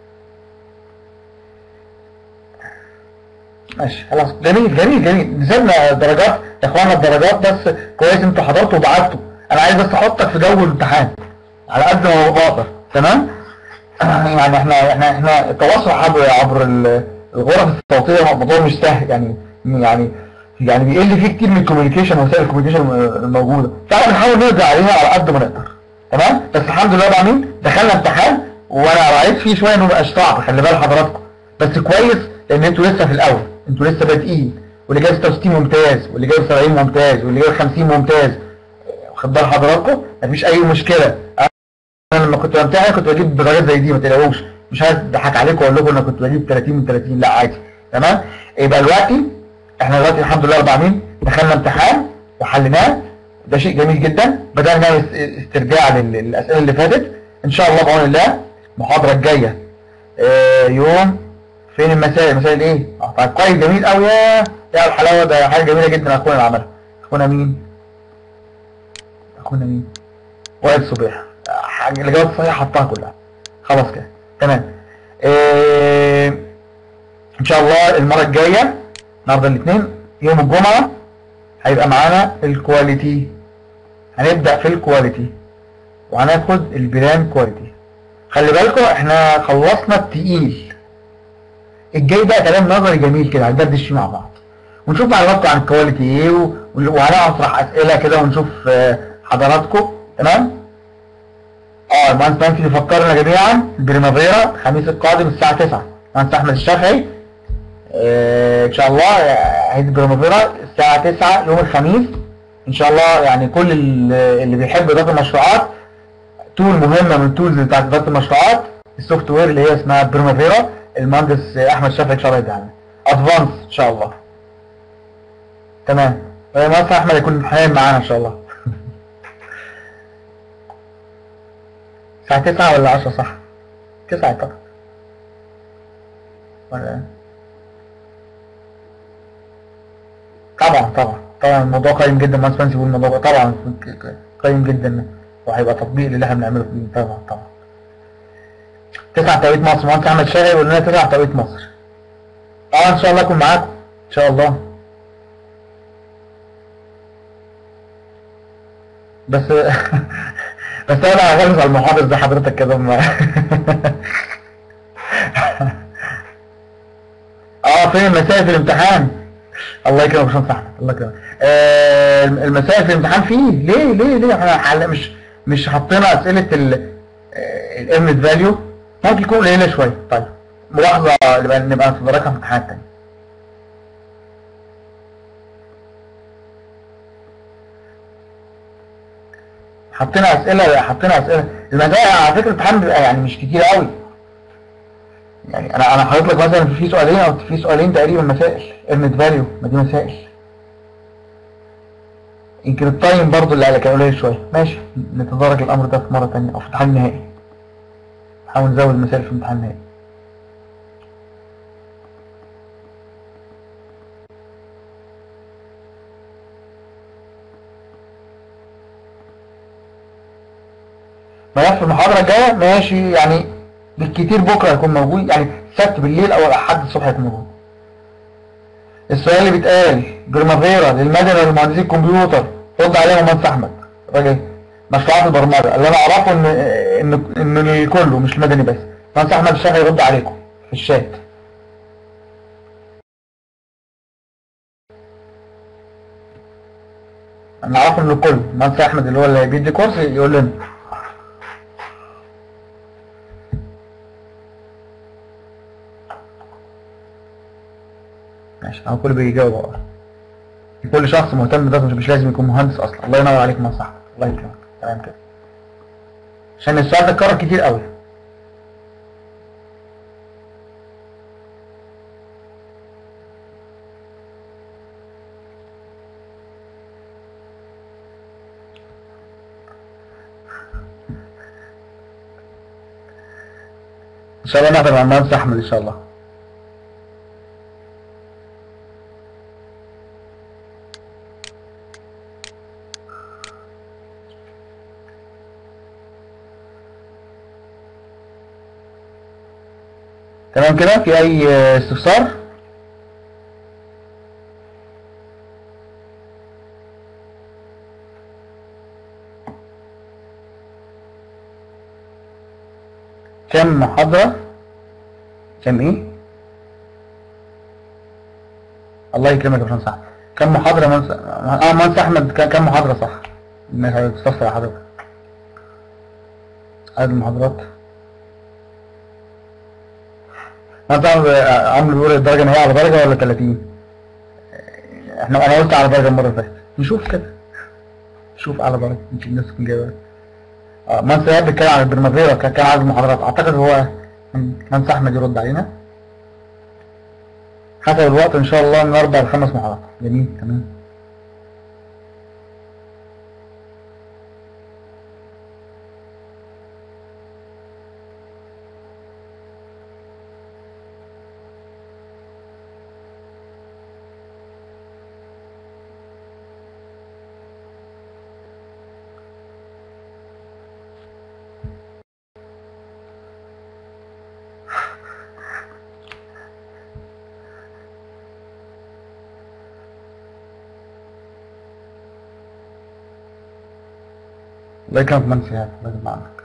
Speaker 1: ماشي خلاص جميل جميل جميل نزلنا درجات يا اخوانا الدرجات بس كويس انتوا حضرتوا وبعتوا انا عايز بس احطك في جو الامتحان على قد ما بقدر تمام يعني احنا احنا احنا التواصل عبر عبر الغرف الصوتيه موضوع مش سهل يعني يعني يعني بيقل فيه كتير من الكوميونيكيشن وسائل الكوميونيكيشن الموجوده فاحنا بنحاول نرجع عليها على قد ما نقدر تمام بس الحمد لله بقى مين دخلنا امتحان وانا راعيت فيه شويه انه مبقاش صعب خلي بال حضراتكم بس كويس لان انتوا لسه في الاول انتوا لسه بادئين واللي جايب 66 ممتاز واللي جايب 70 ممتاز واللي جايب 50 ممتاز واخد بال حضراتكم مفيش اي مشكله انا لما كنت بمتحن كنت بجيب درجات زي دي ما تقلقوش مش عايز اضحك عليكم واقول لكم انا كنت بجيب 30 من 30 لا عادي تمام يبقى دلوقتي احنا دلوقتي الحمد لله 40 دخلنا امتحان وحليناه ده شيء جميل جدا بدأنا نعمل استرجاع للأسئلة اللي فاتت إن شاء الله بعون الله المحاضرة الجاية اه يوم فين المسائل مسائل إيه؟ اه طيب كويس جميل قوي يا يا الحلاوة ده حاجة جميلة جدا أخونا اللي عملها أخونا مين؟ أخونا مين؟ وائل صبيح حاجة الإجابات الصحيحة حطها كلها خلاص كده تمام آه، ان شاء الله المره الجايه النهارده الاثنين يوم الجمعه هيبقى معانا الكواليتي هنبدا في الكواليتي وهناخد البلان كواليتي خلي بالكم احنا خلصنا التقيل الجاي بقى كلام نظري جميل كده هندردش فيه مع بعض ونشوف معلوماتكم عن الكواليتي ايه و- وهنطرح اسئله كده ونشوف آه، حضراتكم تمام اه المهندس منسي بيفكرنا جميعا بريمافيرا الخميس القادم الساعه 9 المهندس احمد الشافعي آه، ان شاء الله هيدي بريمافيرا الساعه 9 يوم الخميس ان شاء الله يعني كل ال- اللي بيحب اداره المشروعات تول مهمه من التولز بتاعت اداره المشروعات السوفت وير اللي هي اسمها بريمافيرا المهندس احمد شافعي ان شاء الله يدعمنا ادفانس ان شاء الله تمام المهندس احمد يكون حاليا معانا ان شاء الله الساعة 9 ولا 10 صح؟ 9 طبعا ولا إيه؟ طبعا طبعا طبعا الموضوع قيم جدا ما سبنسي بيقول الموضوع طبعا ك- ك- قيم جدا وهيبقى تطبيق للي احنا بنعمله فيه طبعا طبعا 9 توقيت مصر مهندس احمد شاهي يقول لنا 9 توقيت مصر اه ان شاء الله اكون معاكم ان شاء الله بس بس انا هغلس على المحافظ ده حضرتك كده ما اه فين المسائل في الامتحان الله يكرمك يا باشمهندس احمد الله يكرمك آه المسائل في الامتحان فيه ليه ليه ليه احنا حل مش مش حطينا اسئله ال الامنت فاليو ممكن يكون قليله شويه طيب ملاحظه نبقى نبقى نتدرجها في امتحانات تانية حطينا اسئله حطينا اسئله المسائل على فكره الامتحان بيبقى يعني مش كتير قوي يعني انا انا حاطط لك مثلا في سؤالين او في سؤالين تقريبا مسائل ايرنت فاليو ما دي مسائل يمكن التايم برضو اللي قالك قليل شويه ماشي نتدرج الامر ده في مره ثانيه او في امتحان نهائي نحاول نزود مسائل في امتحان نهائي ملف المحاضرة الجاية ماشي يعني بالكتير بكرة هيكون موجود يعني السبت بالليل أو الأحد الصبح هيكون موجود السؤال اللي بيتقال بريمافيرا للمدني وللمهندسين الكمبيوتر رد عليه مهندس أحمد راجل مشروعات البرمجة اللي أنا أعرفه إن إن إن الكله مش المدني بس مهندس أحمد الشافعي يرد عليكم في الشات أنا أعرفه إن الكل مهندس أحمد اللي هو اللي بيدي كورس يقول لنا ماشي هو كله بيجاوب اهو كل شخص مهتم بده مش مش لازم يكون مهندس اصلا الله ينور عليك ما صح الله يكرمك تمام كده عشان السؤال ده اتكرر كتير قوي ان شاء الله نقدر مع المهندس احمد ان شاء الله تمام كده في اي استفسار كم محاضرة كم ايه الله يكرمك يا باشمهندس احمد كم محاضرة منس... اه مهندس احمد ك- كم محاضرة صح انك هتستفسر يا حضرتك عدد المحاضرات انت عامل بيقول الدرجة ان هي على درجة ولا 30 احنا انا قلت على درجة المرة اللي فاتت نشوف كده نشوف على درجة يمكن الناس تكون جايبة اه مهندس ايهاب بيتكلم عن البرمافيرا كان كان عدد المحاضرات اعتقد هو مهندس احمد يرد علينا حسب الوقت ان شاء الله من اربع لخمس محاضرات جميل تمام الله يكرمك منسي هذا الله يجمع عنك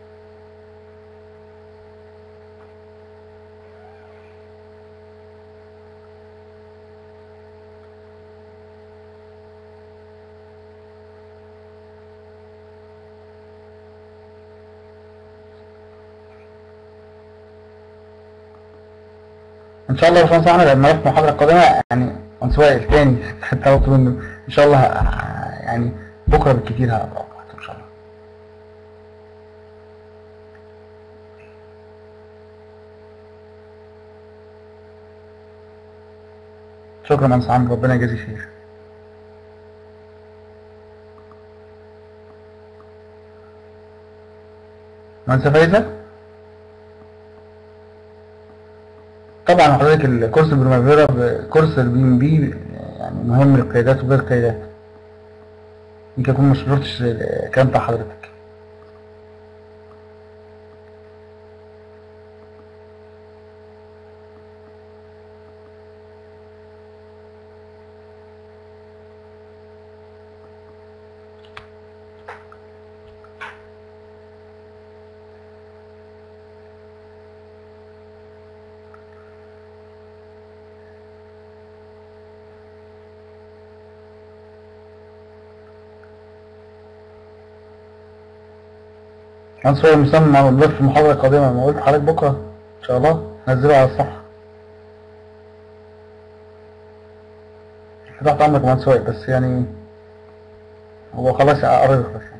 Speaker 1: ان شاء الله يا باشمهندس احمد لما نروح المحاضره القادمه يعني عن سؤال تاني حتى لو منه ان شاء الله ه- يعني بكره بالكتير هبقى وقت ان شاء الله شكرا يا مهندس عمرو ربنا يجازي خير مهندسة فايزة طبعا حضرتك الكورس البريمافيرا كورس البي ام بي يعني مهم للقيادات وغير القيادات يمكن اكون ما شرحتش الكلام بتاع حضرتك كان صور مسمى مع الضيف في المحاضرة القادمة ما قلت لحضرتك بكرة ان شاء الله نزله على الصفحة فتحت عمرك كمان سؤال بس يعني هو خلاص قرب يخلص